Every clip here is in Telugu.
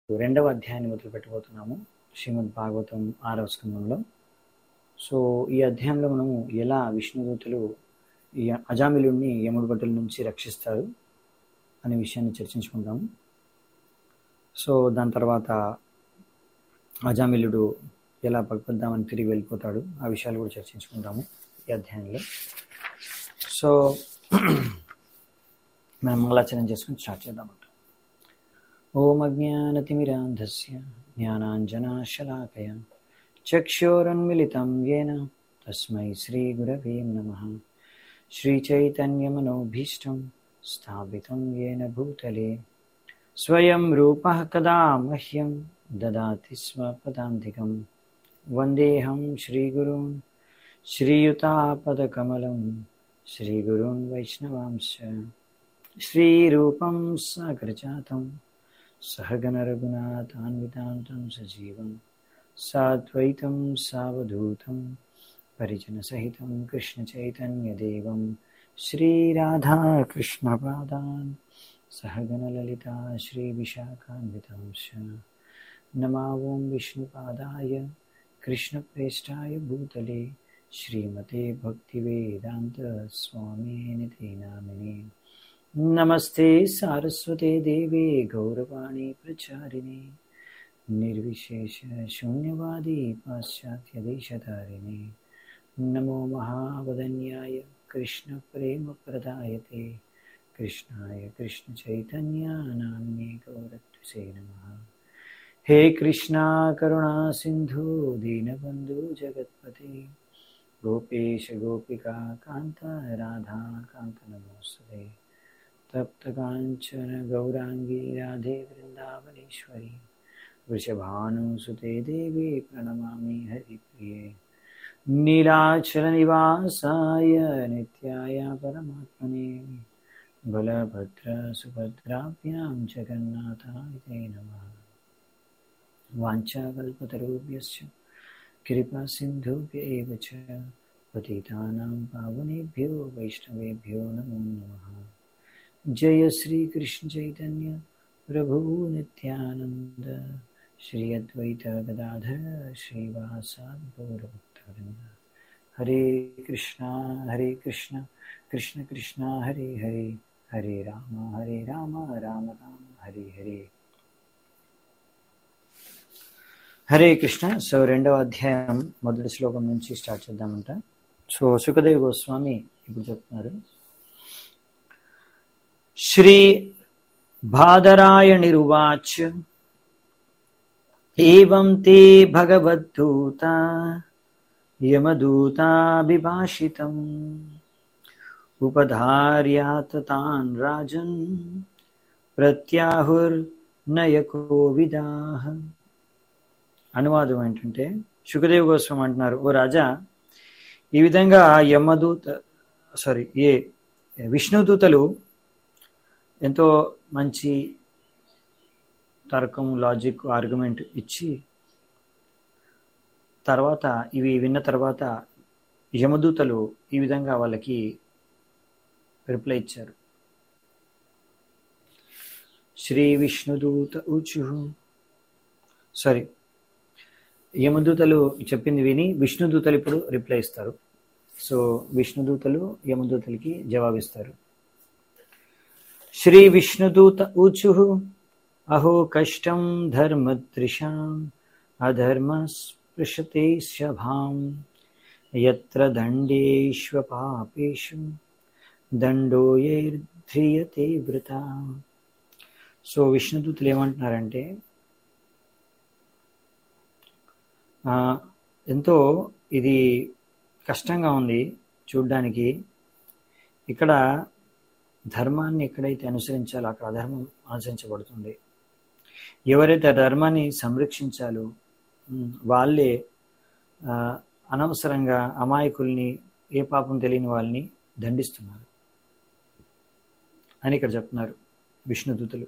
రెండవ అధ్యాయాన్ని మొదలు పెట్టబోతున్నాము శ్రీమద్ భాగవతం ఆరవ స్కందంలో సో ఈ అధ్యాయంలో మనము ఎలా విష్ణుదూతులు ఈ అజామిలుడిని యముడి భటుల నుంచి రక్షిస్తారు అనే విషయాన్ని చర్చించుకుంటాము సో దాని తర్వాత అజామిలుడు ఎలా పగపద్దామని తిరిగి వెళ్ళిపోతాడు ఆ విషయాలు కూడా చర్చించుకుంటాము ఈ అధ్యాయంలో సో మనం మంగళాచరణ చేసుకుని స్టార్ట్ చేద్దామంట ఓం అజ్ఞానతిమిరాంధస్య జ్ఞానాంజనాశలాకయ చక్షోరున్మిళితం येन తస్మై శ్రీగురవే నమః శ్రీచైతన్యమనోభీష్టం స్థాపితం येन భూతలే స్వయం రూపः కదా మह्यं దదాతి స్వపదాంతికం వందేహం శ్రీగురున్ శ్రీయుతాపదకమలం శ్రీగురున్ వైష్ణవాంశ శ్రీరూపం సాగరజాతం सहगणरघुनाथान्वितान्तं सजीवं साद्वैतं सावधूतं परिजनसहितं कृष्णचैतन्यदेवं श्रीराधाकृष्णपादान् सहगणललिता श्रीविशाखान्वितांश नमावों विष्णुपादाय कृष्णप्रेष्ठाय भूतले श्रीमते भक्तिवेदान्तस्वामिनिति नामिने नमस्ते सारस्वते देवे गौरवाणी प्रचारिणे निर्विशेष शून्यवादी पाश्चात्यदेशतारिणे नमो महावदन्याय कृष्णप्रेमप्रदायते कृष्णाय कृष्णचैतन्यानाम्ने गौरत्वसे नमः हे कृष्णा करुणा सिन्धु दीनबन्धु जगत्पते गोपेश गोपिका कान्त राधा कान्त नमोऽस्तुते तप्तकाञ्चन गौराङ्गी राधे वृन्दावनेश्वरी वृषभानुसुते देवी प्रणमामि हरिप्रिये नीलाचलनिवासाय नित्याय परमात्मने बलभद्रसुभद्राभ्यां जगन्नाथाय ते नमः वाञ्छाकल्पतरुभ्यश्च कृपासिन्धुभ्य एव च पतितानां पावनेभ्यो वैष्णवेभ्यो नमो नमः जय श्री कृष्ण चैतन्य प्रभु नित्यानंद श्री अद्वैत गदाधर श्रीवासादि गौरभक्तवृंद हरे कृष्णा हरे कृष्णा कृष्ण कृष्णा हरे हरे हरे राम हरे राम राम राम हरे हरे హరే కృష్ణ సో రెండవ అధ్యాయం మొదటి శ్లోకం నుంచి స్టార్ట్ చేద్దామంట సో సుఖదేవ్ గోస్వామి ఇప్పుడు చెప్తున్నారు శ్రీ బాదరాయణిరువాచ ఏం తే భగవద్దూత యమదూతాభిభాషితం ఉపధార్యాత తాన్ రాజన్ ప్రత్యాహుర్నయకో విదాహ అనువాదం ఏంటంటే సుఖదేవ్ గోస్వామి అంటున్నారు ఓ రాజా ఈ విధంగా యమదూత సారీ ఏ విష్ణుదూతలు ఎంతో మంచి తర్కం లాజిక్ ఆర్గ్యుమెంట్ ఇచ్చి తర్వాత ఇవి విన్న తర్వాత యమదూతలు ఈ విధంగా వాళ్ళకి రిప్లై ఇచ్చారు శ్రీ విష్ణుదూత ఊచు సారీ యమదూతలు చెప్పింది విని విష్ణుదూతలు ఇప్పుడు రిప్లై ఇస్తారు సో విష్ణుదూతలు యమదూతలకి జవాబిస్తారు శ్రీ విష్ణుదూత ఊచు అహో కష్టం ధర్మదృశాం అధర్మ స్పృశతే శభాం ఎత్ర దండేష్వ పాపేషు దండోయైర్ధ్రియతే వృత సో విష్ణుదూతులు ఏమంటున్నారంటే ఎంతో ఇది కష్టంగా ఉంది చూడ్డానికి ఇక్కడ ధర్మాన్ని ఎక్కడైతే అనుసరించాలో అక్కడ అధర్మం ఆచరించబడుతుంది ఎవరైతే ధర్మాన్ని సంరక్షించాలో వాళ్ళే అనవసరంగా అమాయకుల్ని ఏ పాపం తెలియని వాళ్ళని దండిస్తున్నారు అని ఇక్కడ చెప్తున్నారు విష్ణుదూతులు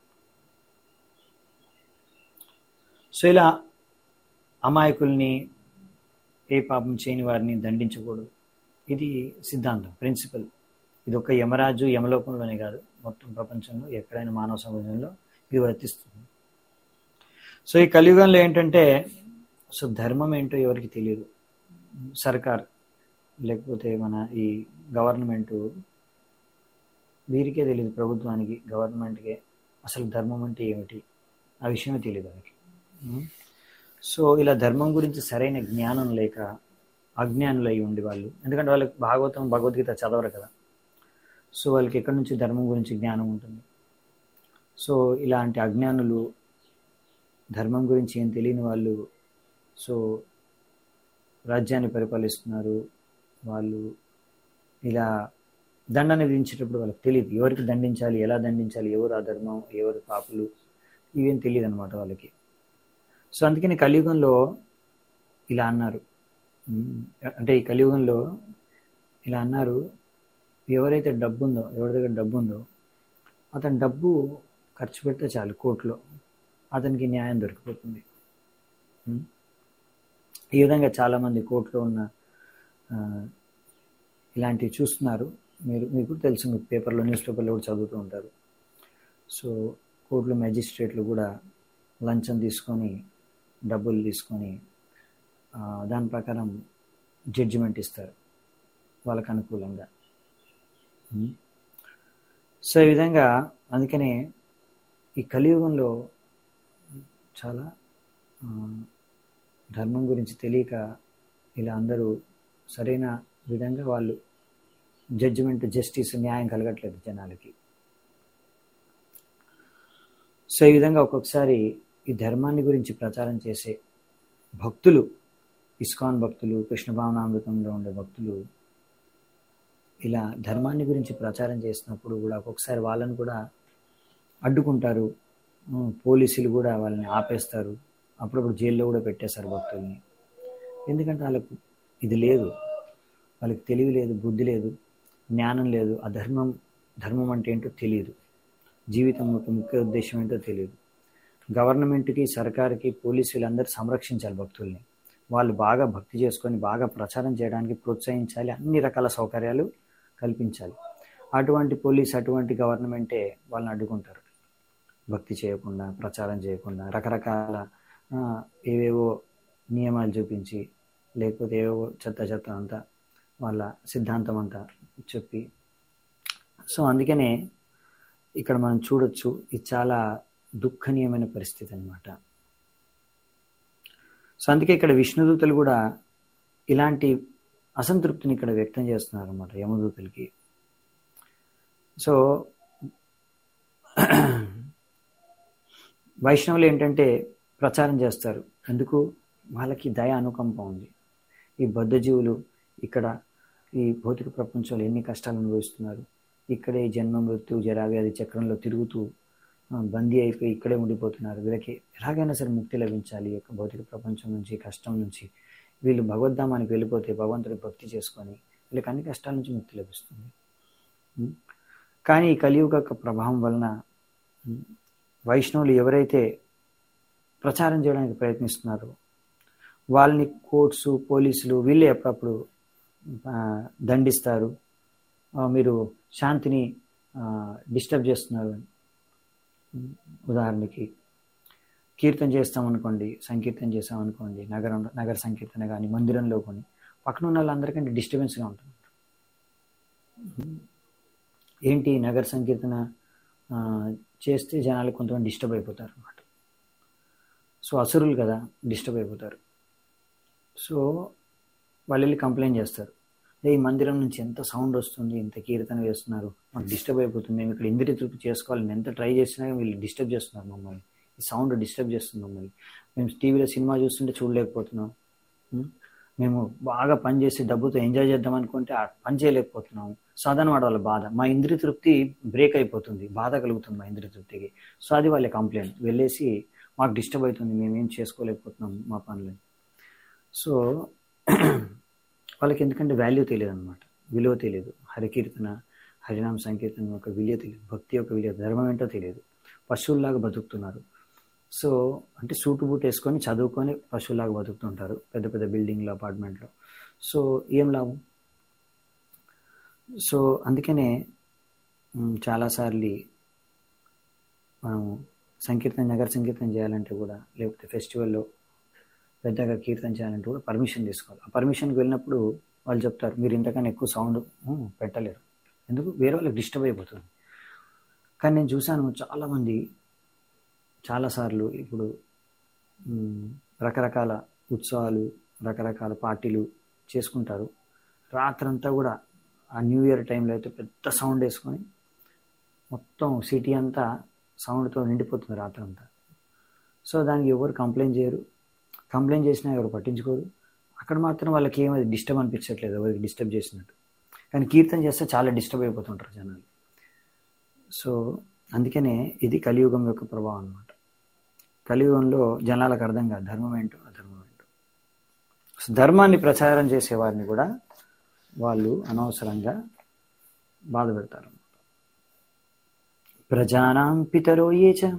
సో ఇలా అమాయకుల్ని ఏ పాపం చేయని వారిని దండించకూడదు ఇది సిద్ధాంతం ప్రిన్సిపల్ ఇది ఒక యమరాజు యమలోకంలోనే కాదు మొత్తం ప్రపంచంలో ఎక్కడైనా మానవ సమాజంలో ఇది వర్తిస్తుంది సో ఈ కలియుగంలో ఏంటంటే సో ధర్మం ఏంటో ఎవరికి తెలియదు సర్కార్ లేకపోతే మన ఈ గవర్నమెంట్ వీరికే తెలియదు ప్రభుత్వానికి గవర్నమెంట్కే అసలు ధర్మం అంటే ఏమిటి ఆ విషయమే తెలియదు వాళ్ళకి ఉం? సో ఇలా ధర్మం గురించి సరైన జ్ఞానం లేక అజ్ఞానులై ఉండి వాళ్ళు ఎందుకంటే వాళ్ళకి భాగవతం భగవద్గీత చదవరు కదా సో వాళ్ళకి ఎక్కడి నుంచి ధర్మం గురించి జ్ఞానం ఉంటుంది సో ఇలాంటి అజ్ఞానులు ధర్మం గురించి ఏం తెలియని వాళ్ళు సో రాజ్యాన్ని పరిపాలిస్తున్నారు వాళ్ళు ఇలా దండన విధించేటప్పుడు వాళ్ళకి తెలియదు ఎవరికి దండించాలి ఎలా దండించాలి ఎవరు అధర్మం ఎవరు పాపులు ఇవేం తెలియదు అనమాట వాళ్ళకి సో అందుకని కలియుగంలో ఇలా అన్నారు ఉమ్, అంటే ఈ కలియుగంలో ఇలా అన్నారు ఎవరైతే డబ్బు ఉందో ఎవరి దగ్గర డబ్బు ఉందో అతని డబ్బు ఖర్చు పెడితే చాలు కోర్టులో అతనికి న్యాయం దొరికిపోతుంది ఉమ్. ఈ విధంగా చాలామంది కోర్టులో ఉన్న ఆ, ఇలాంటివి చూస్తున్నారు మీరు మీకు తెలుసు మీకు పేపర్లో న్యూస్ పేపర్లో కూడా చదువుతూ ఉంటారు సో కోర్టులో మెజిస్ట్రేట్లు కూడా లంచం తీసుకొని డబ్బులు తీసుకొని ఆ, దాని ప్రకారం జడ్జిమెంట్ ఇస్తారు వాళ్ళకు అనుకూలంగా ఉమ్. సో ఈ విధంగా అందుకనే ఈ కలియుగంలో చాలా ఆ, ధర్మం గురించి తెలియక ఇలా అందరూ సరైన విధంగా వాళ్ళు జడ్జిమెంట్ జస్టిస్ న్యాయం కలగట్లేదు జనాలకి సో ఈ విధంగా ఒక్కొక్కసారి ఈ ధర్మాన్ని గురించి ప్రచారం చేసే భక్తులు ఇస్కాన్ భక్తులు కృష్ణ భావనామృతంలో ఉండే భక్తులు ఇలా ధర్మాన్ని గురించి ప్రచారం చేసినప్పుడు కూడా ఒక్కొక్కసారి వాళ్ళని కూడా అడ్డుకుంటారు ఉమ్, పోలీసులు కూడా వాళ్ళని ఆపేస్తారు అప్పుడప్పుడు జైల్లో కూడా పెట్టేశారు భక్తుల్ని ఎందుకంటే వాళ్ళకు ఇది లేదు వాళ్ళకి తెలివి లేదు బుద్ధి లేదు జ్ఞానం లేదు ఆ ధర్మం ధర్మం అంటే ఏంటో తెలియదు జీవితం యొక్క ముఖ్య ఉద్దేశం ఏంటో తెలియదు గవర్నమెంట్కి సర్కార్కి పోలీసులు అందరూ సంరక్షించాలి భక్తుల్ని వాళ్ళు బాగా భక్తి చేసుకొని బాగా ప్రచారం చేయడానికి ప్రోత్సహించాలి అన్ని రకాల సౌకర్యాలు కల్పించాలి అటువంటి పోలీస్ అటువంటి గవర్నమెంటే వాళ్ళని అడ్డుకుంటారు భక్తి చేయకుండా ప్రచారం చేయకుండా రకరకాల ఆ, ఏవేవో నియమాలు చూపించి లేకపోతే ఏవేవో చెత్త చెత్త అంతా వాళ్ళ సిద్ధాంతం అంతా చెప్పి సో అందుకనే ఇక్కడ మనం చూడొచ్చు ఇది చాలా దుఃఖనీయమైన పరిస్థితి అన్నమాట సో అందుకే ఇక్కడ విష్ణుదూతలు కూడా ఇలాంటి అసంతృప్తిని ఇక్కడ వ్యక్తం చేస్తున్నారు అనమాట యమదూతలకి సో వైష్ణవులు ఏంటంటే ప్రచారం చేస్తారు ఎందుకు వాళ్ళకి దయ అనుకంప ఉంది ఈ బద్ధజీవులు ఇక్కడ ఈ భౌతిక ప్రపంచంలో ఎన్ని కష్టాలు అనుభవిస్తున్నారు ఇక్కడే జన్మ మృత్యు జరావ్యాధి చక్రంలో తిరుగుతూ ఆ, బందీ అయిపోయి ఇక్కడే ఉండిపోతున్నారు వీళ్ళకి ఎలాగైనా సరే ముక్తి లభించాలి ఈ యొక్క భౌతిక ప్రపంచం నుంచి ఈ కష్టం నుంచి వీళ్ళు భగవద్ధామానికి వెళ్ళిపోతే భగవంతుడి భక్తి చేసుకొని వీళ్ళకి అన్ని కష్టాల నుంచి ముక్తి లభిస్తుంది ఉం? కానీ ఈ కలియుగ యొక్క ప్రభావం వలన ఉం, వైష్ణవులు ఎవరైతే ప్రచారం చేయడానికి ప్రయత్నిస్తున్నారో వాళ్ళని కోర్ట్స్ పోలీసులు వీళ్ళే అప్పుడప్పుడు ఆ, దండిస్తారు ఆ, మీరు శాంతిని డిస్టర్బ్ చేస్తున్నారు అని ఉం, ఉదాహరణకి కీర్తన చేస్తామనుకోండి సంకీర్తన చేస్తామనుకోండి నగరం నగర సంకీర్తన కానీ మందిరంలో కొని పక్కన ఉన్న వాళ్ళందరికంటే డిస్టర్బెన్స్గా ఉంటుంది ఉం. ఏంటి నగర సంకీర్తన ఆ, చేస్తే జనాలు కొంతమంది డిస్టర్బ్ అయిపోతారు అన్నమాట సో అసురులు కదా డిస్టర్బ్ అయిపోతారు సో వాళ్ళు వెళ్ళి కంప్లైంట్ చేస్తారు "ఏ, ఈ మందిరం నుంచి ఎంత సౌండ్ వస్తుంది ఎంత కీర్తన వేస్తున్నారు మాకు డిస్టర్బ్ అయిపోతుంది మేము ఇక్కడ ఇంద్రియ తృప్తి చేసుకోవాలి మేము ఎంత ట్రై చేసినా వీళ్ళు డిస్టర్బ్ చేస్తున్నారు మమ్మల్ని ఈ సౌండ్ డిస్టర్బ్ చేస్తుంది మమ్మల్ని మేము టీవీలో సినిమా చూస్తుంటే చూడలేకపోతున్నాం ఉం? మేము బాగా పని చేసి డబ్బుతో ఎంజాయ్ చేద్దాం అనుకుంటే ఆ పని చేయలేకపోతున్నాం సో అదనమాట వాళ్ళ బాధ మా ఇంద్రియ తృప్తి బ్రేక్ అయిపోతుంది బాధ కలుగుతుంది మా ఇంద్రియ తృప్తికి సో అది వాళ్ళ కంప్లైంట్ వెళ్ళేసి మాకు డిస్టర్బ్ అవుతుంది మేము ఏం చేసుకోలేకపోతున్నాం మా పనులని సో వాళ్ళకి ఎందుకంటే వాల్యూ తెలియదు అనమాట విలువ తెలియదు హరికీర్తన హరినామ సంకీర్తన యొక్క విలువ తెలియదు భక్తి యొక్క విలువ ధర్మం ఏంటో తెలియదు పశువుల్లాగా బతుకుతున్నారు సో అంటే సూటు బూట్ వేసుకొని చదువుకొని పశువులాగా బతుకుతుంటారు పెద్ద పెద్ద బిల్డింగ్లో అపార్ట్మెంట్లో సో ఏం లాభం సో అందుకనే మ్, చాలాసార్లు మనం సంకీర్తన నగర సంకీర్తన చేయాలంటే కూడా లేకపోతే ఫెస్టివల్లో పెద్దగా కీర్తన చేయాలంటే కూడా పర్మిషన్ తీసుకోవాలి ఆ పర్మిషన్కి వెళ్ళినప్పుడు వాళ్ళు చెప్తారు మీరు ఇంతకన్నా ఎక్కువ సౌండ్ పెట్టలేరు ఎందుకు వేరే వాళ్ళకి డిస్టర్బ్ అయిపోతుంది కానీ నేను చూశాను చాలామంది చాలాసార్లు ఇప్పుడు మ్, రకరకాల ఉత్సవాలు రకరకాల పార్టీలు చేసుకుంటారు రాత్రంతా కూడా ఆ న్యూ ఇయర్ టైంలో అయితే పెద్ద సౌండ్ వేసుకొని మొత్తం సిటీ అంతా సౌండ్తో నిండిపోతుంది రాత్రంతా సో దానికి ఎవరు కంప్లైంట్ చేయరు కంప్లైంట్ చేసినా ఎవరు పట్టించుకోరు అక్కడ మాత్రం వాళ్ళకి ఏమది డిస్టర్బ్ అనిపించట్లేదు ఎవరికి డిస్టర్బ్ చేసినట్టు కానీ కీర్తన చేస్తే చాలా డిస్టర్బ్ అయిపోతుంటారు జనాలు సో అందుకనే ఇది కలియుగం యొక్క ప్రభావం అన్నమాట కలియుగంలో జనాలకు అర్థం కాదు ధర్మం ఏంటో అధర్మం ఏంటో సో ధర్మాన్ని ప్రచారం చేసేవారిని కూడా వాళ్ళు అనవసరంగా బాధ పెడతారు ప్రజానాం పితరో ఏ చ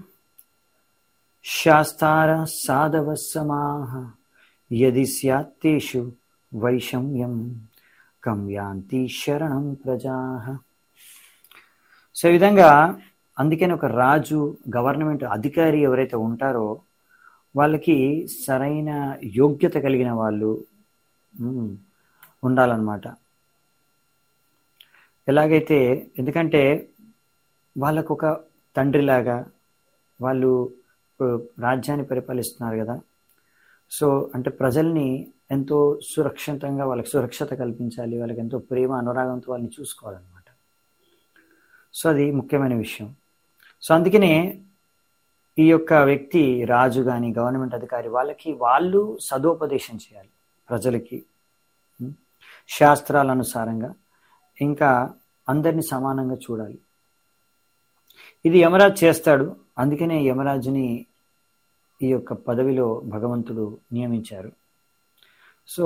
శాస్తార సాధవ సమాహ యది స్యాత్తేషు వైషమ్యం కం యాంతి శరణం ప్రజా సో ఈ విధంగా అందుకని ఒక రాజు గవర్నమెంట్ అధికారి ఎవరైతే ఉంటారో వాళ్ళకి సరైన యోగ్యత కలిగిన వాళ్ళు ఉమ్, ఉండాలన్నమాట ఎలాగైతే ఎందుకంటే వాళ్ళకు ఒక తండ్రిలాగా వాళ్ళు ఇప్పుడు రాజ్యాన్ని పరిపాలిస్తున్నారు కదా సో అంటే ప్రజల్ని ఎంతో సురక్షితంగా వాళ్ళకి సురక్షత కల్పించాలి వాళ్ళకి ఎంతో ప్రేమ అనురాగంతో వాళ్ళని చూసుకోవాలన్నమాట సో అది ముఖ్యమైన విషయం సో అందుకనే ఈ యొక్క వ్యక్తి రాజు కానీ గవర్నమెంట్ అధికారి వాళ్ళకి వాళ్ళు సదోపదేశం చేయాలి ప్రజలకి ఉం? శాస్త్రాల అనుసారంగా ఇంకా అందరినీ సమానంగా చూడాలి ఇది యమరాజ్ చేస్తాడు అందుకనే యమరాజుని ఈ యొక్క పదవిలో భగవంతుడు నియమించారు సో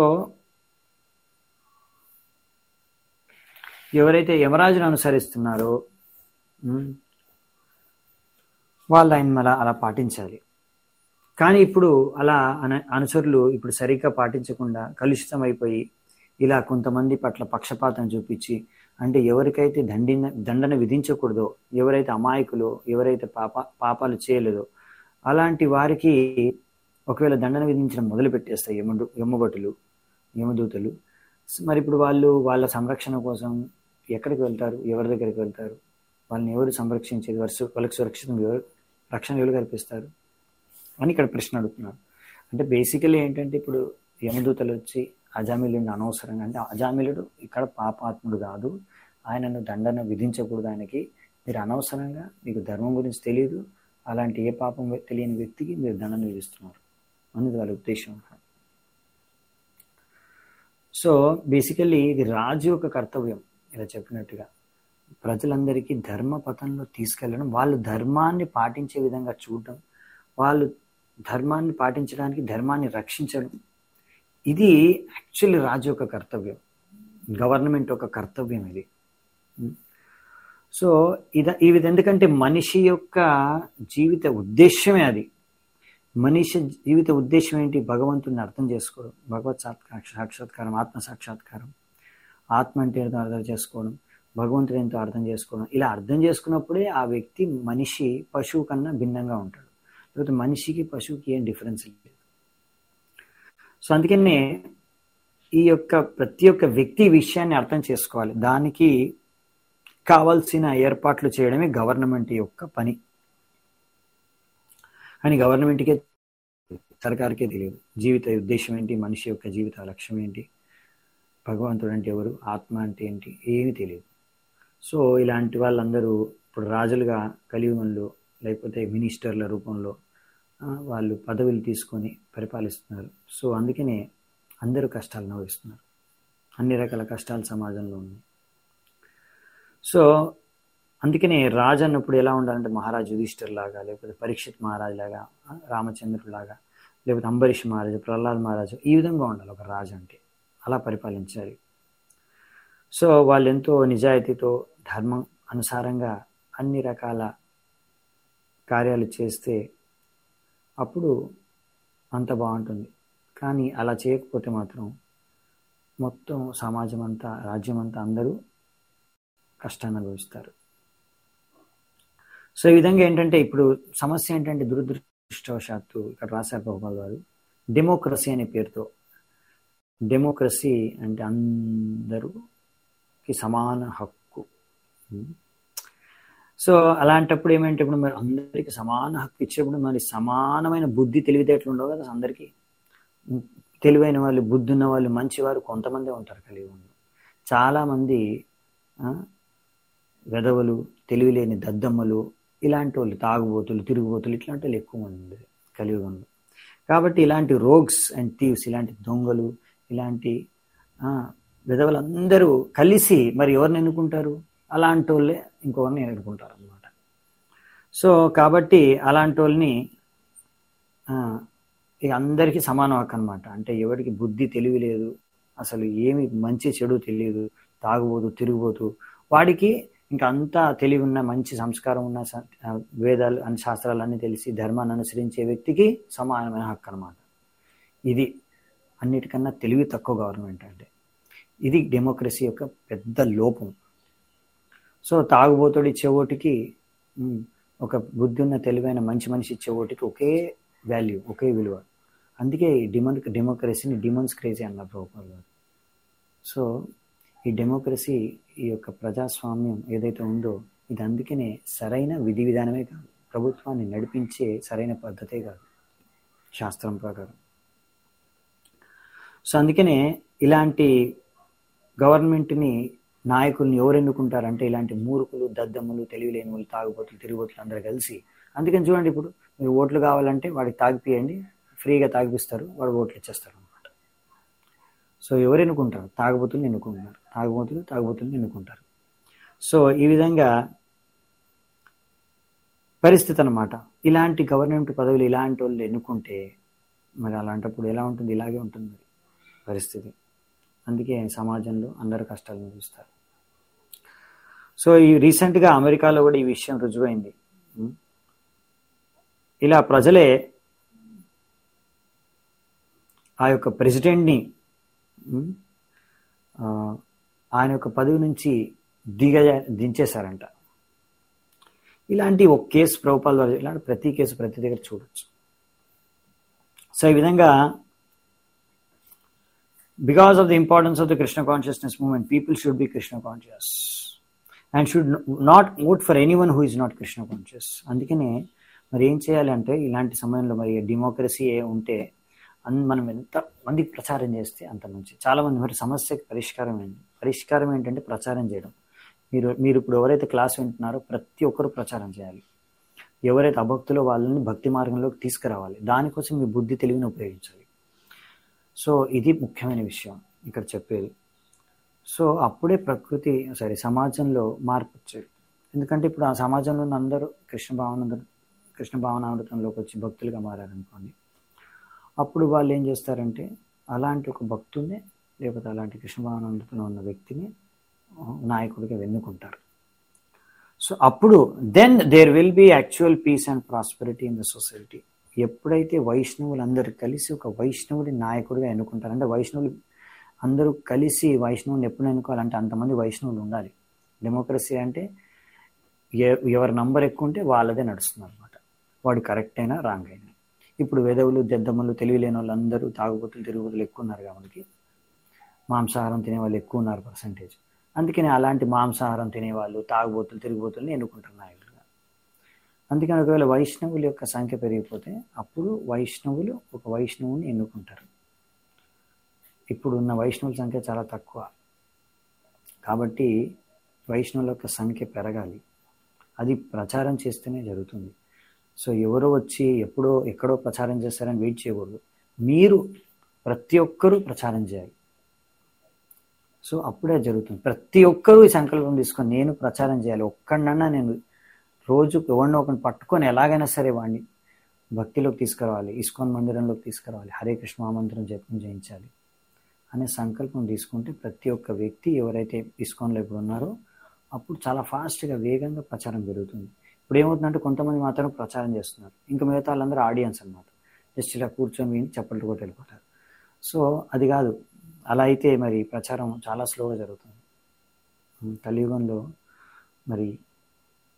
ఎవరైతే యమరాజును అనుసరిస్తున్నారో ఉమ్, వాళ్ళు ఆయన మళ్ళా అలా పాటించాలి కానీ ఇప్పుడు అలా అన అనుసరులు ఇప్పుడు సరిగ్గా పాటించకుండా కలుషితం అయిపోయి ఇలా కొంతమంది పట్ల పక్షపాతం చూపించి అంటే ఎవరికైతే దండిన దండన విధించకూడదో ఎవరైతే అమాయకులో ఎవరైతే పాప పాపాలు చేయలేదో అలాంటి వారికి ఒకవేళ దండన విధించడం మొదలు పెట్టేస్తాయి యముడు యమ్మబటులు యమదూతలు మరి ఇప్పుడు వాళ్ళు వాళ్ళ సంరక్షణ కోసం ఎక్కడికి వెళ్తారు ఎవరి దగ్గరికి వెళ్తారు వాళ్ళని ఎవరు సంరక్షించేది వారి సు- వాళ్ళకి సురక్షితం ఎవరు రక్షణ ఎవరు కల్పిస్తారు అని ఇక్కడ ప్రశ్న అడుగుతున్నారు అంటే బేసికలీ ఏంటంటే ఇప్పుడు యమదూతలు వచ్చి అజామిలుడిని అనవసరంగా అంటే అజామిలుడు ఇక్కడ పాపాత్ముడు కాదు ఆయనను దండన విధించకూడదు ఆయనకి మీరు అనవసరంగా మీకు ధర్మం గురించి తెలియదు అలాంటి ఏ పాపం తెలియని వ్యక్తికి మీరు దండన విధిస్తున్నారు అనేది వాళ్ళ ఉద్దేశం సో బేసికల్లీ ఇది రాజు యొక్క కర్తవ్యం ఇలా చెప్పినట్టుగా ప్రజలందరికీ ధర్మ పథంలో తీసుకెళ్ళడం వాళ్ళు ధర్మాన్ని పాటించే విధంగా చూడడం వాళ్ళు ధర్మాన్ని పాటించడానికి ధర్మాన్ని రక్షించడం ఇది యాక్చువల్లీ రాజు యొక్క కర్తవ్యం గవర్నమెంట్ యొక్క కర్తవ్యం ఇది సో ఇది ఇది ఎందుకంటే మనిషి యొక్క జీవిత ఉద్దేశమే అది మనిషి జీవిత ఉద్దేశం ఏంటి భగవంతుని అర్థం చేసుకోవడం భగవత్ సాక్షా సాక్షాత్కారం ఆత్మ సాక్షాత్కారం ఆత్మ అంటే ఏంటో అర్థం చేసుకోవడం భగవంతుడు ఎంతో అర్థం చేసుకోవడం ఇలా అర్థం చేసుకున్నప్పుడే ఆ వ్యక్తి మనిషి పశువు కన్నా భిన్నంగా ఉంటాడు లేకపోతే మనిషికి పశువుకి ఏం డిఫరెన్స్ లేదు సో అందుకనే ఈ యొక్క ప్రతి ఒక్క వ్యక్తి ఈ విషయాన్ని అర్థం చేసుకోవాలి దానికి కావాల్సిన ఏర్పాట్లు చేయడమే గవర్నమెంట్ యొక్క పని కానీ గవర్నమెంట్కే సర్కార్కే తెలియదు జీవిత ఉద్దేశం ఏంటి మనిషి యొక్క జీవిత లక్ష్యం ఏంటి భగవంతుడు అంటే ఎవరు ఆత్మ అంటే ఏంటి ఏమీ తెలియదు సో ఇలాంటి వాళ్ళందరూ ఇప్పుడు రాజులుగా కలియుగంలో లేకపోతే మినిస్టర్ల రూపంలో ఆ, వాళ్ళు పదవులు తీసుకొని పరిపాలిస్తున్నారు సో అందుకనే అందరూ కష్టాలు అనుభవిస్తున్నారు అన్ని రకాల కష్టాలు సమాజంలో ఉన్నాయి సో అందుకనే రాజు అన్నప్పుడు ఎలా ఉండాలంటే మహారాజు యుధిష్ఠర్ లాగా లేకపోతే పరీక్షిత్ మహారాజు లాగా ఆ, రామచంద్రుడు లాగా లేకపోతే అంబరీష్ మహారాజు ప్రహ్లాద్ మహారాజు ఈ విధంగా ఉండాలి ఒక రాజు అంటే అలా పరిపాలించాలి సో వాళ్ళు ఎంతో నిజాయితీతో ధర్మం అనుసారంగా అన్ని రకాల కార్యాలు చేస్తే అప్పుడు అంత బాగుంటుంది కానీ అలా చేయకపోతే మాత్రం మొత్తం సమాజం అంతా రాజ్యం అంతా అందరూ కష్టాన్ని అనుభవిస్తారు సో ఈ విధంగా ఏంటంటే ఇప్పుడు సమస్య ఏంటంటే దురదృష్టవశాత్తు ఇక్కడ రాశారు ప్రభుపాల్ గారు డెమోక్రసీ అనే పేరుతో డెమోక్రసీ అంటే అందరూకి సమాన హక్కు సో అలాంటప్పుడు ఏమంటే ఇప్పుడు మరి అందరికి సమాన హక్కు ఇచ్చినప్పుడు మరి సమానమైన బుద్ధి తెలివితేటలు ఉండవు కదా అందరికీ తెలివైన వాళ్ళు బుద్ధి ఉన్న వాళ్ళు మంచివారు కొంతమందే ఉంటారు కలిగి ఉన్న చాలామంది వెధవలు తెలివిలేని దద్దమ్మలు ఇలాంటి వాళ్ళు తాగుబోతులు తిరుగుబోతులు ఇట్లాంటి వాళ్ళు ఎక్కువ మంది కలియుగంలో కాబట్టి ఇలాంటి రోగ్స్ అండ్ థీవ్స్ ఇలాంటి దొంగలు ఇలాంటి విధవలందరూ కలిసి మరి ఎవరిని ఎన్నుకుంటారు అలాంటి వాళ్ళే ఇంకొకరిని ఎన్నుకుంటారు అనమాట సో కాబట్టి అలాంటి వాళ్ళని ఇక అందరికీ సమానం హక్కు అనమాట అంటే ఎవరికి బుద్ధి తెలివి లేదు అసలు ఏమి మంచి చెడు తెలియదు తాగుబోతు తిరిగిపోతూ వాడికి ఇంకా అంతా తెలివి ఉన్న మంచి సంస్కారం ఉన్న వేదాలు అన్ని శాస్త్రాలన్నీ తెలిసి ధర్మాన్ని అనుసరించే వ్యక్తికి సమానమైన హక్కు అనమాట ఇది అన్నిటికన్నా తెలివి తక్కువ గవర్నమెంట్ అంటే ఇది డెమోక్రసీ యొక్క పెద్ద లోపం సో తాగుబోతుడు ఇచ్చే ఓటుకి ఒక బుద్ధి ఉన్న తెలివైన మంచి మనిషి ఇచ్చే ఓటుకి ఒకే వాల్యూ ఒకే విలువ అందుకే ఈ డిమన్ డెమోక్రసీని డిమన్స్ క్రేజీ అన్నారు ప్రభుత్వాలు గారు సో ఈ డెమోక్రసీ ఈ యొక్క ప్రజాస్వామ్యం ఏదైతే ఉందో ఇది అందుకనే సరైన విధి విధానమే కాదు ప్రభుత్వాన్ని నడిపించే సరైన పద్ధతే కాదు శాస్త్రం ప్రకారం సో అందుకనే ఇలాంటి గవర్నమెంట్ని నాయకుల్ని ఎవరు ఎన్నుకుంటారంటే ఇలాంటి మూర్ఖులు దద్దమ్మలు తెలివిలేని వాళ్ళు తాగుబోతులు తిరుగుబోతులు అందరూ కలిసి అందుకని చూడండి ఇప్పుడు మీరు ఓట్లు కావాలంటే వాడికి తాగిపియండి ఫ్రీగా తాగిపిస్తారు వాడు ఓట్లు ఇచ్చేస్తారు అనమాట సో ఎవరు ఎన్నుకుంటారు తాగుబోతులు ఎన్నుకుంటున్నారు తాగుబోతులు తాగుబోతులు ఎన్నుకుంటారు సో ఈ విధంగా పరిస్థితి అనమాట ఇలాంటి గవర్నమెంట్ పదవులు ఇలాంటి వాళ్ళు ఎన్నుకుంటే మరి అలాంటప్పుడు ఎలా ఉంటుంది ఇలాగే ఉంటుంది పరిస్థితి అందుకే సమాజంలో అందరు కష్టాలను చూస్తారు సో ఈ రీసెంట్గా అమెరికాలో కూడా ఈ విషయం రుజువైంది ఇలా ప్రజలే ఆ యొక్క ప్రెసిడెంట్ని ఆయన యొక్క పదవి నుంచి దిగ దించేశారంట ఇలాంటి ఒక కేసు ప్రభుపాల ద్వారా ఇలాంటి ప్రతి కేసు ప్రతి దగ్గర చూడొచ్చు సో ఈ విధంగా because of the importance of the Krishna consciousness movement, people should be Krishna conscious and should not vote for anyone who is not Krishna conscious. అందుకనే మరి ఏం చేయాలంటే ఇలాంటి సమయంలో మరి డెమోక్రసీ ఉంటే మనం ఎంత మందికి ప్రచారం చేస్తే అంత మంచి చాలా మంది మరి సమస్యకి పరిష్కారం ఏంటి పరిష్కారం ఏంటంటే ప్రచారం చేయడం మీరు మీరు ఇప్పుడు ఎవరైతే క్లాస్ వింటున్నారో ప్రతి ఒక్కరు ప్రచారం చేయాలి ఎవరైతే అభక్తులో వాళ్ళని భక్తి మార్గంలోకి తీసుకురావాలి దానికోసం మీ బుద్ధి తెలివిని ఉపయోగించాలి సో ఇది ముఖ్యమైన విషయం ఇక్కడ చెప్పేది సో అప్పుడే ప్రకృతి సారీ సమాజంలో మార్పు వచ్చేది ఎందుకంటే ఇప్పుడు ఆ సమాజంలో ఉన్న అందరూ కృష్ణ భావన కృష్ణ భావనామృతంలోకి వచ్చి భక్తులుగా మారారనుకోండి అప్పుడు వాళ్ళు ఏం చేస్తారంటే అలాంటి ఒక భక్తుడిని లేకపోతే అలాంటి కృష్ణ భావనామృతంలో ఉన్న వ్యక్తిని నాయకుడిగా వెన్నుకుంటారు సో అప్పుడు then there will be actual peace and prosperity in the society ఎప్పుడైతే వైష్ణవులు అందరు కలిసి ఒక వైష్ణవుడి నాయకుడిగా ఎన్నుకుంటారు అంటే వైష్ణవులు అందరూ కలిసి వైష్ణవుని ఎప్పుడు ఎన్నుకోవాలంటే అంతమంది వైష్ణవులు ఉండాలి డెమోక్రసీ అంటే ఎవరి నంబర్ ఎక్కువ ఉంటే వాళ్ళదే నడుస్తుంది అనమాట వాడు కరెక్ట్ అయినా రాంగ్ అయినా ఇప్పుడు వేదవులు దద్దమ్మలు తెలివిలేని వాళ్ళు అందరూ తాగుబోతులు తిరుగుబోతులు ఎక్కువ ఉన్నారు కాబట్టి మాంసాహారం తినే వాళ్ళు ఎక్కువ ఉన్నారు పర్సంటేజ్ అందుకని అలాంటి మాంసాహారం తినేవాళ్ళు తాగుబోతులు తిరుగుబోతుల్ని ఎన్నుకుంటారు నాయకులుగా అందుకని ఒకవేళ వైష్ణవుల యొక్క సంఖ్య పెరిగిపోతే అప్పుడు వైష్ణవులు ఒక వైష్ణవుని ఎన్నుకుంటారు ఇప్పుడు ఉన్న వైష్ణవుల సంఖ్య చాలా తక్కువ కాబట్టి వైష్ణవుల యొక్క సంఖ్య పెరగాలి అది ప్రచారం చేస్తేనే జరుగుతుంది సో ఎవరో వచ్చి ఎప్పుడో ఎక్కడో ప్రచారం చేస్తారని వెయిట్ చేయకూడదు మీరు ప్రతి ఒక్కరూ ప్రచారం చేయాలి సో అప్పుడే జరుగుతుంది ప్రతి ఒక్కరూ ఈ సంకల్పం తీసుకొని నేను ప్రచారం చేయాలి ఒక్కడన్నా నేను రోజు ఎవరినో ఒకరిని పట్టుకొని ఎలాగైనా సరే వాడిని భక్తిలోకి తీసుకురావాలి ఇస్కాన్ మందిరంలోకి తీసుకురావాలి హరే కృష్ణ మహామంత్రం జపం చేయించాలి అనే సంకల్పం తీసుకుంటే ప్రతి ఒక్క వ్యక్తి ఎవరైతే ఇస్కాన్లో ఇప్పుడు ఉన్నారో అప్పుడు చాలా ఫాస్ట్గా వేగంగా ప్రచారం పెరుగుతుంది ఇప్పుడు ఏమవుతుందంటే కొంతమంది మాత్రం ప్రచారం చేస్తున్నారు ఇంకా మిగతా వాళ్ళందరూ ఆడియన్స్ అనమాట జస్ట్ ఇలా కూర్చొని విని చప్పట్లు కొట్టి వెళ్ళిపోతారు సో అది కాదు అలా అయితే మరి ప్రచారం చాలా స్లోగా జరుగుతుంది కలియుగంలో మరి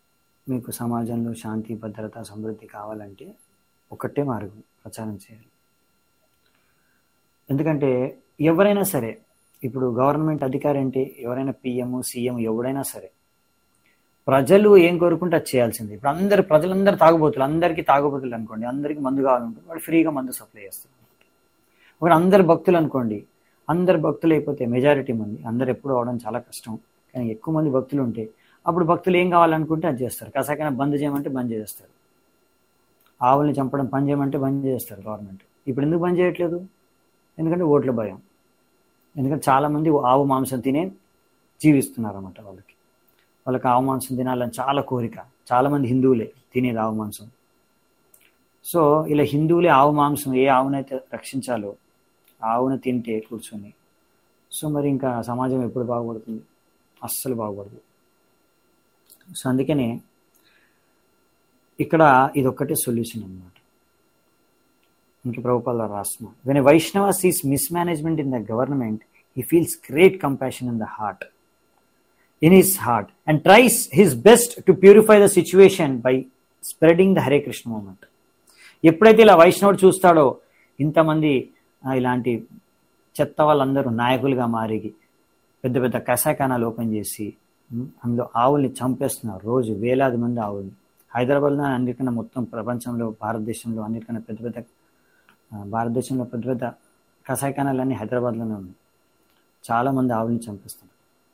మీకు సమాజంలో శాంతి భద్రత సమృద్ధి కావాలంటే ఒకటే మార్గం ప్రచారం చేయాలి ఎందుకంటే ఎవరైనా సరే ఇప్పుడు గవర్నమెంట్ అధికారి అంటే ఎవరైనా పిఎం సీఎం ఎవడైనా సరే ప్రజలు ఏం కోరుకుంటే అది చేయాల్సింది ఇప్పుడు అందరు ప్రజలందరూ తాగుబోతులు అందరికీ తాగుబోతులు అనుకోండి అందరికీ మందు కావాలంటే వాడు ఫ్రీగా మందు సప్లై చేస్తారు ఒకరు అందరు భక్తులు అనుకోండి అందరు భక్తులు అయిపోతే మెజారిటీ మంది అందరు ఎప్పుడు అవడం చాలా కష్టం కానీ ఎక్కువ మంది భక్తులు ఉంటే అప్పుడు భక్తులు ఏం కావాలనుకుంటే అది చేస్తారు కసాకైనా బంద్ చేయమంటే బంద్ చేస్తారు ఆవుల్ని చంపడం పని చేయమంటే బంద్ చేస్తారు గవర్నమెంట్ ఇప్పుడు ఎందుకు బంద్ చేయట్లేదు ఎందుకంటే ఓట్ల భయం ఎందుకంటే చాలామంది ఆవు మాంసం తినే జీవిస్తున్నారు అన్నమాట వాళ్ళకి వాళ్ళకి ఆవు మాంసం తినాలని చాలా కోరిక చాలామంది హిందువులే తినేది ఆవు మాంసం సో ఇలా హిందువులే ఆవు మాంసం ఏ ఆవునైతే రక్షించాలో ఆవును తింటే కూర్చొని సో మరి ఇంకా సమాజం ఎప్పుడు బాగుపడుతుంది అస్సలు బాగుపడదు సో అందుకనే ఇక్కడ ఇది ఒక్కటే సొల్యూషన్ అనమాట ఇంక ప్రభుపాల రాస్తున్నాం when Vaishnava sees mismanagement in the government he feels great compassion in the heart in his heart and tries his best to purify the situation by spreading the Hare Krishna movement ఎప్పుడైతే ఇలా వైష్ణవుడు చూస్తాడో ఇంతమంది ఇలాంటి చెత్త వాళ్ళందరూ నాయకులుగా మారి పెద్ద పెద్ద కసాఖానాలు ఓపెన్ చేసి అందులో ఆవుల్ని చంపేస్తున్నారు రోజు వేలాది మంది ఆవుల్ని హైదరాబాద్లో అన్నిటికన్నా మొత్తం ప్రపంచంలో భారతదేశంలో అన్నిటికన్నా పెద్ద పెద్ద భారతదేశంలో పెద్ద పెద్ద కషాయఖానాలన్నీ హైదరాబాద్లోనే ఉన్నాయి చాలామంది ఆవుల్ని చంపేస్తున్నారు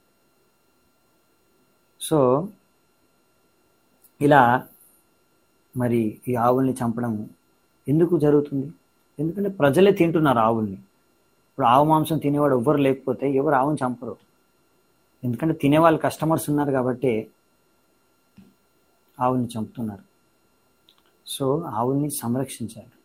సో ఇలా మరి ఈ ఆవుల్ని చంపడం ఎందుకు జరుగుతుంది ఎందుకంటే ప్రజలే తింటున్నారు ఆవుల్ని ఇప్పుడు ఆవు మాంసం తినేవాడు ఎవ్వరు లేకపోతే ఎవరు ఆవుని చంపరు ఎందుకంటే తినేవాళ్ళు కస్టమర్స్ ఉన్నారు కాబట్టి ఆవుల్ని చంపుతున్నారు సో ఆవుల్ని సంరక్షించాలి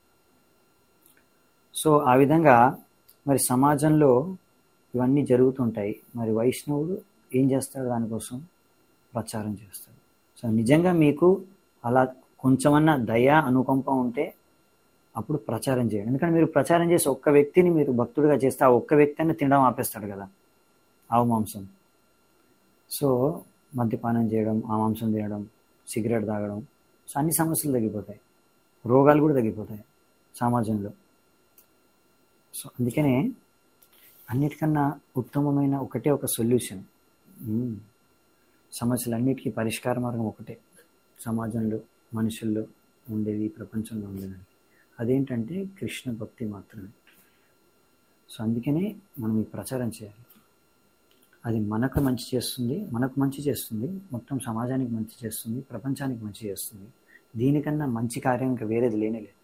సో ఆ విధంగా మరి సమాజంలో ఇవన్నీ జరుగుతుంటాయి మరి వైష్ణవుడు ఏం చేస్తాడు దానికోసం ప్రచారం చేస్తాడు సో నిజంగా మీకు అలా కొంచెమన్నా దయ అనుకంప ఉంటే అప్పుడు ప్రచారం చేయండి ఎందుకంటే మీరు ప్రచారం చేసి ఒక్క వ్యక్తిని మీరు భక్తుడిగా చేస్తే ఆ ఒక్క వ్యక్తి అని తినడం ఆపేస్తాడు కదా ఆవు మాంసం సో మద్యపానం చేయడం ఆ మాంసం తినడం సిగరెట్ తాగడం సో అన్ని సమస్యలు తగ్గిపోతాయి రోగాలు కూడా తగ్గిపోతాయి సమాజంలో సో అందుకనే అన్నిటికన్నా ఉత్తమమైన ఒకటే ఒక సొల్యూషన్ సమస్యలన్నిటికీ పరిష్కార మార్గం ఒకటే సమాజంలో మనుషుల్లో ఉండేది ప్రపంచంలో ఉండేది అదేంటంటే కృష్ణ భక్తి మాత్రమే సో అందుకనే మనం ఈ ప్రచారం చేయాలి అది మనకు మంచి చేస్తుంది మనకు మంచి చేస్తుంది మొత్తం సమాజానికి మంచి చేస్తుంది ప్రపంచానికి మంచి చేస్తుంది దీనికన్నా మంచి కార్యం ఇంకా వేరేది లేనే లేదు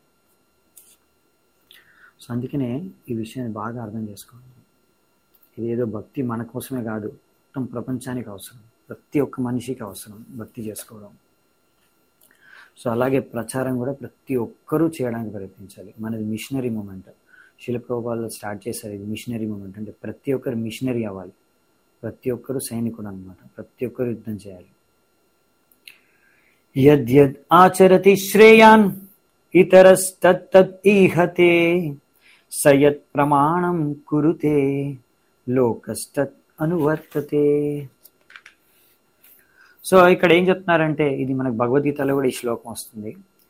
సో అందుకనే ఈ విషయాన్ని బాగా అర్థం చేసుకోవాలి ఇది ఏదో భక్తి మన కోసమే కాదు మొత్తం ప్రపంచానికి అవసరం ప్రతి ఒక్క మనిషికి అవసరం భక్తి చేసుకోవడం సో అలాగే ప్రచారం కూడా ప్రతి ఒక్కరూ చేయడానికి ప్రయత్నించాలి మనది మిషనరీ మూమెంట్ శిలప్రభావాల్లో స్టార్ట్ చేశారు ఇది మిషనరీ మూమెంట్ అంటే ప్రతి ఒక్కరు మిషనరీ అవ్వాలి ప్రతి ఒక్కరు సైనికుడు అనమాట ప్రతి ఒక్కరు యుద్ధం చేయాలి యద్యద్ ఆచరతి శ్రేయాన్ ఇతరస్తత్ ఈహతే సయత్ ప్రమాణం కురుతే లోకస్తత్ అనువర్తతే సో ఇక్కడ ఏం చెప్తున్నారంటే ఇది మనకు భగవద్గీతలో కూడా ఈ శ్లోకం వస్తుంది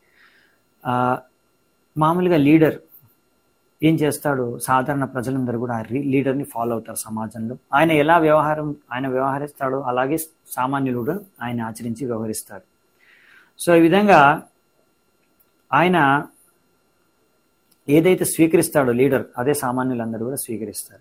మామూలుగా లీడర్ ఏం చేస్తాడు సాధారణ ప్రజలందరూ కూడా లీడర్ని ఫాలో అవుతారు సమాజంలో ఆయన ఎలా వ్యవహారం ఆయన వ్యవహరిస్తాడో అలాగే సామాన్యులు కూడా ఆయన ఆచరించి వ్యవహరిస్తాడు సో ఈ విధంగా ఆయన ఏదైతే స్వీకరిస్తాడో లీడర్ అదే సామాన్యులందరూ కూడా స్వీకరిస్తారు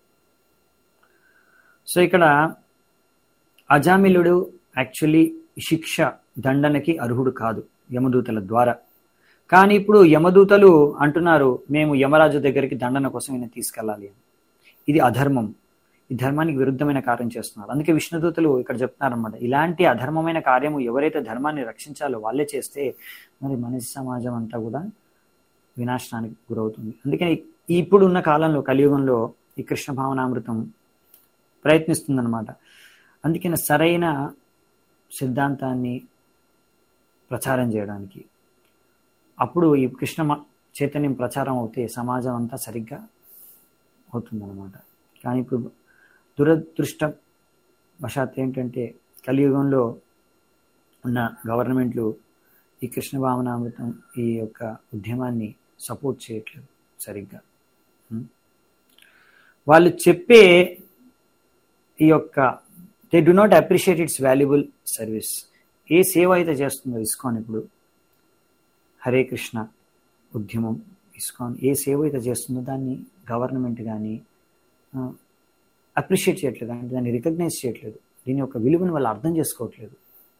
సో ఇక్కడ అజామిలుడు యాక్చువల్లీ శిక్ష దండనకి అర్హుడు కాదు యమదూతల ద్వారా కానీ ఇప్పుడు యమదూతలు అంటున్నారు మేము యమరాజు దగ్గరికి దండన కోసం ఈయన తీసుకెళ్ళాలి అని ఇది అధర్మం ఈ ధర్మానికి విరుద్ధమైన కార్యం చేస్తున్నారు అందుకే విష్ణుదూతలు ఇక్కడ చెప్తున్నారన్నమాట ఇలాంటి అధర్మమైన కార్యము ఎవరైతే ధర్మాన్ని రక్షించాలో వాళ్ళే చేస్తే మరి మనిషి సమాజం అంతా కూడా వినాశనానికి గురవుతుంది అందుకని ఇప్పుడు ఉన్న కాలంలో కలియుగంలో ఈ కృష్ణ భావనామృతం ప్రయత్నిస్తుందన్నమాట అందుకని సరైన సిద్ధాంతాన్ని ప్రచారం చేయడానికి అప్పుడు ఈ కృష్ణ చైతన్యం ప్రచారం అవుతే సమాజం అంతా సరిగ్గా అవుతుందన్నమాట కానీ ఇప్పుడు దురదృష్ట వశాత్ ఏంటంటే కలియుగంలో ఉన్న గవర్నమెంట్లు ఈ కృష్ణ భావనామృతం ఈ యొక్క ఉద్యమాన్ని సపోర్ట్ చేయట్లేదు సరిగ్గా ఉం? వాళ్ళు చెప్పే ఈ యొక్క they do not appreciate its valuable service ఏ సేవ అయితే చేస్తుందో ఇస్కాన్ ఇప్పుడు హరే కృష్ణ ఉద్యమం ఇస్కాన్ ఏ సేవ అయితే చేస్తుందో దాన్ని గవర్నమెంట్ కానీ అప్రిషియేట్ చేయట్లేదు అంటే దాన్ని రికగ్నైజ్ చేయట్లేదు దీని యొక్క విలువను వాళ్ళు అర్థం చేసుకోవట్లేదు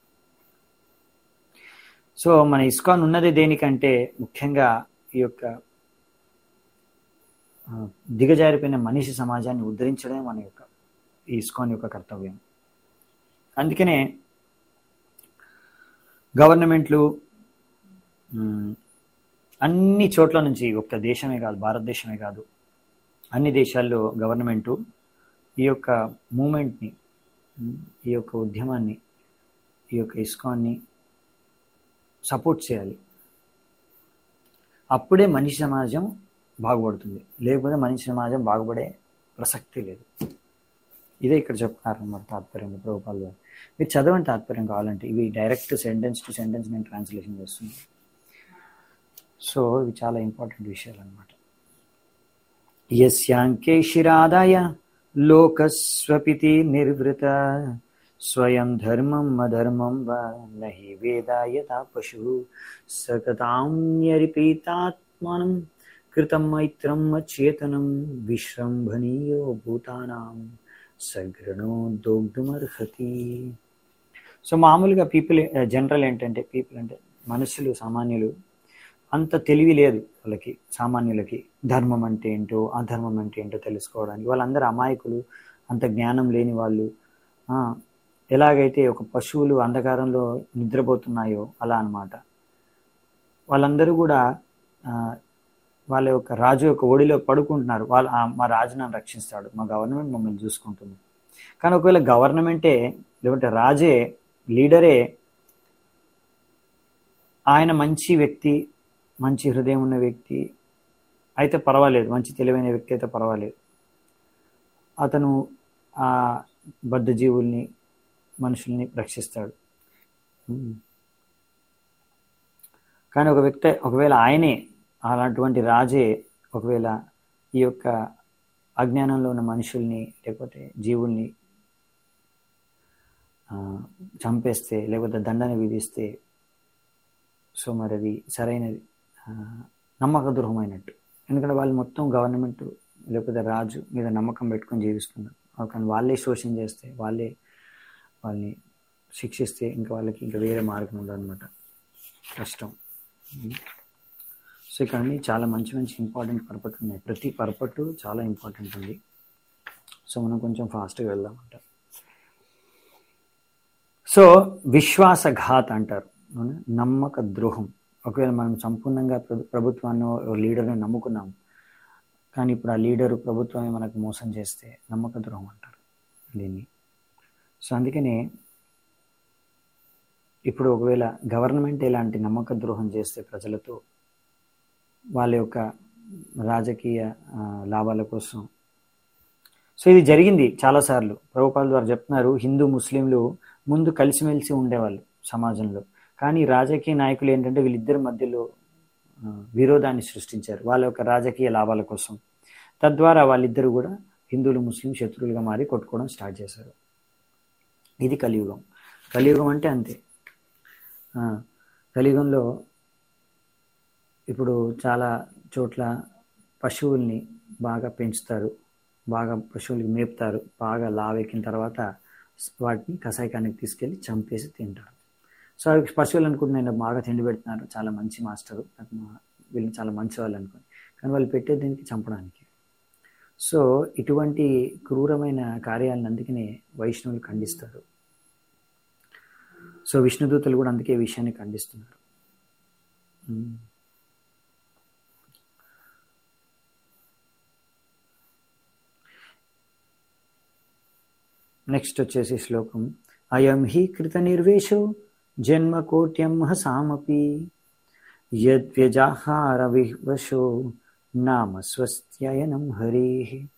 సో మన ఇస్కాన్ ఉన్నది దేనికంటే ముఖ్యంగా ఈ యొక్క ఆ, దిగజారిపోయిన మనిషి సమాజాన్ని ఉద్ధరించడమే మన యొక్క ఈ ఇస్కాన్ యొక్క కర్తవ్యం అందుకనే గవర్నమెంట్లు మ్, అన్ని చోట్ల నుంచి ఒక్క దేశమే కాదు భారతదేశమే కాదు అన్ని దేశాల్లో గవర్నమెంటు ఈ యొక్క మూమెంట్ని మ్, ఈ యొక్క ఉద్యమాన్ని ఈ యొక్క ఇస్కాన్ని సపోర్ట్ చేయాలి అప్పుడే మనిషి సమాజం బాగుపడుతుంది లేకపోతే మనిషి సమాజం బాగుపడే ప్రసక్తి లేదు ఇదే ఇక్కడ చెప్తున్నారు అన్నమాట తాత్పర్యం ప్రభుపాల్ గారు మీరు చదవండి తాత్పర్యం కావాలంటే ఇవి డైరెక్ట్ సెంటెన్స్ టు సెంటెన్స్ నేను ట్రాన్స్లేషన్ చేస్తున్నాను సో ఇవి చాలా ఇంపార్టెంట్ విషయాలు అనమాట యస్యాంకే శిరాదాయ లోకస్వపితి నిర్వృత స్వయం ధర్మం అధర్మం వా నహి వేదాయత పశు సతతాంయరిపీతాత్మానం కృతం మైత్రం అచేతనం విశ్రంభనీయో భూతానాం సగృణో దోగ్ధుమర్హతి సో మామూలుగా పీపుల్ జనరల్ ఏంటంటే పీపుల్ అంటే మనుషులు సామాన్యులు అంత తెలివి లేదు వాళ్ళకి సామాన్యులకి ధర్మం అంటే ఏంటో అధర్మం అంటే ఏంటో తెలుసుకోవడానికి వాళ్ళందరూ అమాయకులు అంత జ్ఞానం లేని వాళ్ళు ఆ, ఎలాగైతే ఒక పశువులు అంధకారంలో నిద్రపోతున్నాయో అలా అన్నమాట వాళ్ళందరూ కూడా ఆ, వాళ్ళ యొక్క రాజు యొక్క ఒడిలో పడుకుంటున్నారు వాళ్ళ ఆ, మా రాజు నన్ను రక్షిస్తాడు మా గవర్నమెంట్ మమ్మల్ని చూసుకుంటుంది కానీ ఒకవేళ గవర్నమెంటే లేకుంటే రాజే లీడరే ఆయన మంచి వ్యక్తి మంచి హృదయం ఉన్న వ్యక్తి అయితే పర్వాలేదు మంచి తెలివైన వ్యక్తి అయితే పర్వాలేదు అతను ఆ బద్ధజీవుల్ని మనుషుల్ని రక్షిస్తాడు ఉమ్. కానీ ఒక వ్యక్తి ఒకవేళ ఆయనే అలాంటి రాజే ఒకవేళ ఈ యొక్క అజ్ఞానంలో ఉన్న మనుషుల్ని లేకపోతే జీవుల్ని ఆ, చంపేస్తే లేకపోతే దండన విధిస్తే సో మరి అది సరైనది ఆ, నమ్మక ద్రోహమైనట్టు ఎందుకంటే వాళ్ళు మొత్తం గవర్నమెంట్ లేకపోతే రాజు మీద నమ్మకం పెట్టుకొని జీవిస్తున్నారు కానీ వాళ్ళే శోషణ చేస్తే వాళ్ళే వాళ్ళని శిక్షిస్తే ఇంకా వాళ్ళకి ఇంకా వేరే మార్గం ఉండదన్నమాట కష్టం సో ఇక్కడ అన్ని చాలా మంచి మంచి ఇంపార్టెంట్ పర్పట్ ఉన్నాయి ప్రతి పర్పట్ చాలా ఇంపార్టెంట్ ఉంది సో మనం కొంచెం ఫాస్ట్గా వెళ్దామంట సో విశ్వాసఘాత్ అంటారు అవునా? నమ్మక ద్రోహం ఒకవేళ మనం సంపూర్ణంగా ప్రభు- ప్రభుత్వాన్ని ఓ లీడర్ని నమ్ముకున్నాం కానీ ఇప్పుడు ఆ లీడరు ప్రభుత్వమే మనకు మోసం చేస్తే నమ్మక ద్రోహం అంటారు దీన్ని సో అందుకనే ఇప్పుడు ఒకవేళ గవర్నమెంట్ ఇలాంటి నమ్మక ద్రోహం చేస్తే ప్రజలతో వాళ్ళ యొక్క రాజకీయ ఆ, లాభాల కోసం సో ఇది జరిగింది చాలాసార్లు ప్రభుపాల ద్వారా చెప్తున్నారు హిందూ ముస్లింలు ముందు కలిసిమెలిసి ఉండేవాళ్ళు సమాజంలో కానీ రాజకీయ నాయకులు ఏంటంటే వీళ్ళిద్దరి మధ్యలో ఆ, విరోధాన్ని సృష్టించారు వాళ్ళ యొక్క రాజకీయ లాభాల కోసం తద్వారా వాళ్ళిద్దరు కూడా హిందువులు ముస్లిం శత్రువులుగా మారి కొట్టుకోవడం స్టార్ట్ చేశారు ఇది కలియుగం కలియుగం అంటే అంతే ఆ, కలియుగంలో ఇప్పుడు చాలా చోట్ల పశువుల్ని బాగా పెంచుతారు బాగా పశువులకి మేపుతారు బాగా లావెక్కిన తర్వాత వాటిని కషాయకానికి తీసుకెళ్ళి చంపేసి తింటారు సో అవి పశువులు అనుకుంటున్నాను బాగా తిండి పెడుతున్నారు చాలా మంచి మాస్టరు నాకు మా- వీళ్ళు చాలా మంచి వాళ్ళు అనుకోని కానీ వాళ్ళు పెట్టేది దీనికి చంపడానికి సో ఇటువంటి క్రూరమైన కార్యాలను అందుకనే వైష్ణవులు ఖండిస్తారు సో విష్ణుదూతలు కూడా అందుకే ఈ విషయాన్ని ఖండిస్తున్నారు ఉమ్. నెక్స్ట్ వచ్చేసి శ్లోకం అయం హి కృత నిర్వేశో జన్మకోట్యం సామపి యద్వ్యజాహార వివశో నామ స్వస్త్యయనం హరి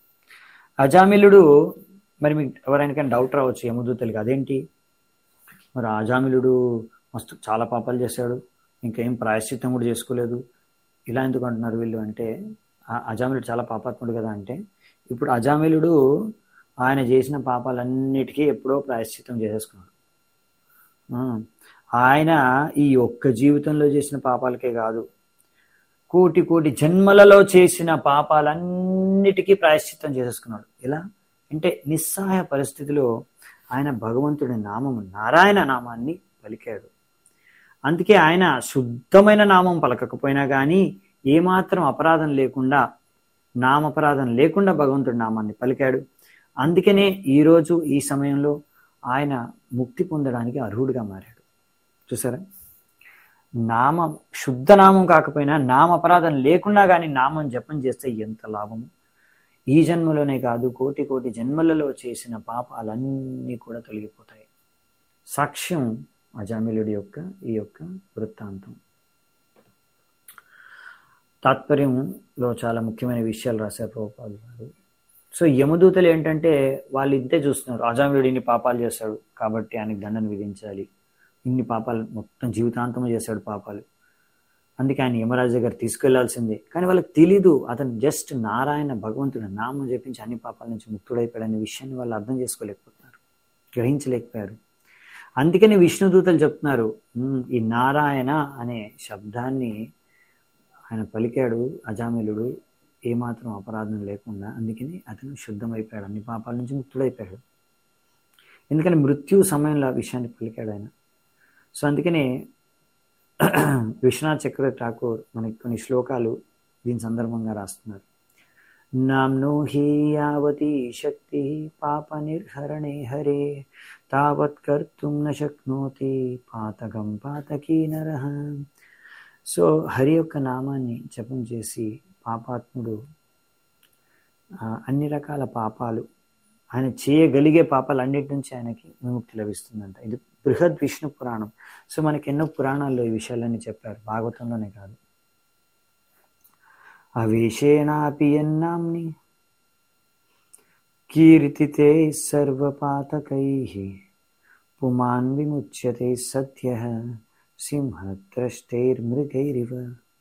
అజామిలుడు మరి మీకు ఎవరైనా డౌట్ రావచ్చు యమదూతలకి అదేంటి మరి అజామిలుడు మస్తు చాలా పాపాలు చేశాడు ఇంకేం ప్రాయశ్చిత్తం కూడా చేసుకోలేదు ఇలా ఎందుకు అంటున్నారు వీళ్ళు అంటే ఆ అజామిలుడు చాలా పాపాత్ముడు కదా అంటే ఇప్పుడు అజామిలుడు ఆయన చేసిన పాపాలన్నిటికీ ఎప్పుడో ప్రాయశ్చిత్తం చేసేసుకున్నాడు ఆ, ఆయన ఈ ఒక్క జీవితంలో చేసిన పాపాలకే కాదు కోటి కోటి జన్మలలో చేసిన పాపాలన్నిటికీ ప్రాయశ్చిత్తం చేసేసుకున్నాడు ఎలా అంటే నిస్సహాయ పరిస్థితిలో ఆయన భగవంతుడి నామము నారాయణ నామాన్ని పలికాడు అందుకే ఆయన శుద్ధమైన నామం పలకకపోయినా కానీ ఏమాత్రం అపరాధం లేకుండా నామపరాధం లేకుండా భగవంతుడి నామాన్ని పలికాడు అందుకనే ఈరోజు ఈ సమయంలో ఆయన ముక్తి పొందడానికి అర్హుడిగా మారాడు చూసారా నామం శుద్ధ నామం కాకపోయినా నామ అపరాధం లేకుండా కానీ నామం జపం చేస్తే ఎంత లాభము ఈ జన్మలోనే కాదు కోటి కోటి జన్మలలో చేసిన పాపాలన్నీ కూడా తొలగిపోతాయి సాక్ష్యం అజామిలుడి యొక్క ఈ యొక్క వృత్తాంతం తాత్పర్యంలో చాలా ముఖ్యమైన విషయాలు రాశారు ప్రభుపాలు గారు సో యమదూతలు ఏంటంటే వాళ్ళు ఇంతే చూస్తున్నారు అజామిలుడు ఇన్ని పాపాలు చేశాడు కాబట్టి ఆయనకి దండన విధించాలి ఇన్ని పాపాలు మొత్తం జీవితాంతం చేశాడు పాపాలు అందుకే ఆయన యమరాజు దగ్గర తీసుకెళ్లాల్సిందే కానీ వాళ్ళకి తెలీదు అతను జస్ట్ నారాయణ భగవంతుడు నామం జపించి అన్ని పాపాల నుంచి ముక్తుడైపోయాడనే విషయాన్ని వాళ్ళు అర్థం చేసుకోలేకపోతున్నారు గ్రహించలేకపోయారు అందుకని విష్ణుదూతలు చెప్తున్నారు "ఉమ్, ఈ నారాయణ అనే శబ్దాన్ని ఆయన పలికాడు అజామిలుడు ఏమాత్రం అపరాధం లేకుండా అందుకని అతను శుద్ధమైపోయాడు అన్ని పాపాల నుంచి ముక్తుడైపోయాడు ఎందుకని మృత్యు సమయంలో ఆ విషయాన్ని పలికాడు ఆయన సో అందుకనే విశ్వనాథ్ చక్రవర్తి ఠాకూర్ మనకి కొన్ని శ్లోకాలు దీని సందర్భంగా రాస్తున్నారు నామ్నో హి యావతి శక్తి పాప నిర్హరణే హరే తావత్ కర్తుం న శక్నోతి పాతకం పాతకీ నరః సో హరి యొక్క నామాన్ని జపం చేసి పాపాత్ముడు ఆ, అన్ని రకాల పాపాలు ఆయన చేయగలిగే పాపాలు అన్నిటి నుంచి ఆయనకి విముక్తి లభిస్తుందంట ఇది బృహద్ విష్ణు పురాణం సో మనకి ఎన్నో పురాణాల్లో ఈ విషయాలన్నీ చెప్పారు భాగవతంలోనే కాదు అవేషేణాపి యన్నాంని కీర్తితే సర్వపాతకై పుమాన్ విముచ్యతే సత్య సింహద్రష్టైర్మృగైరివ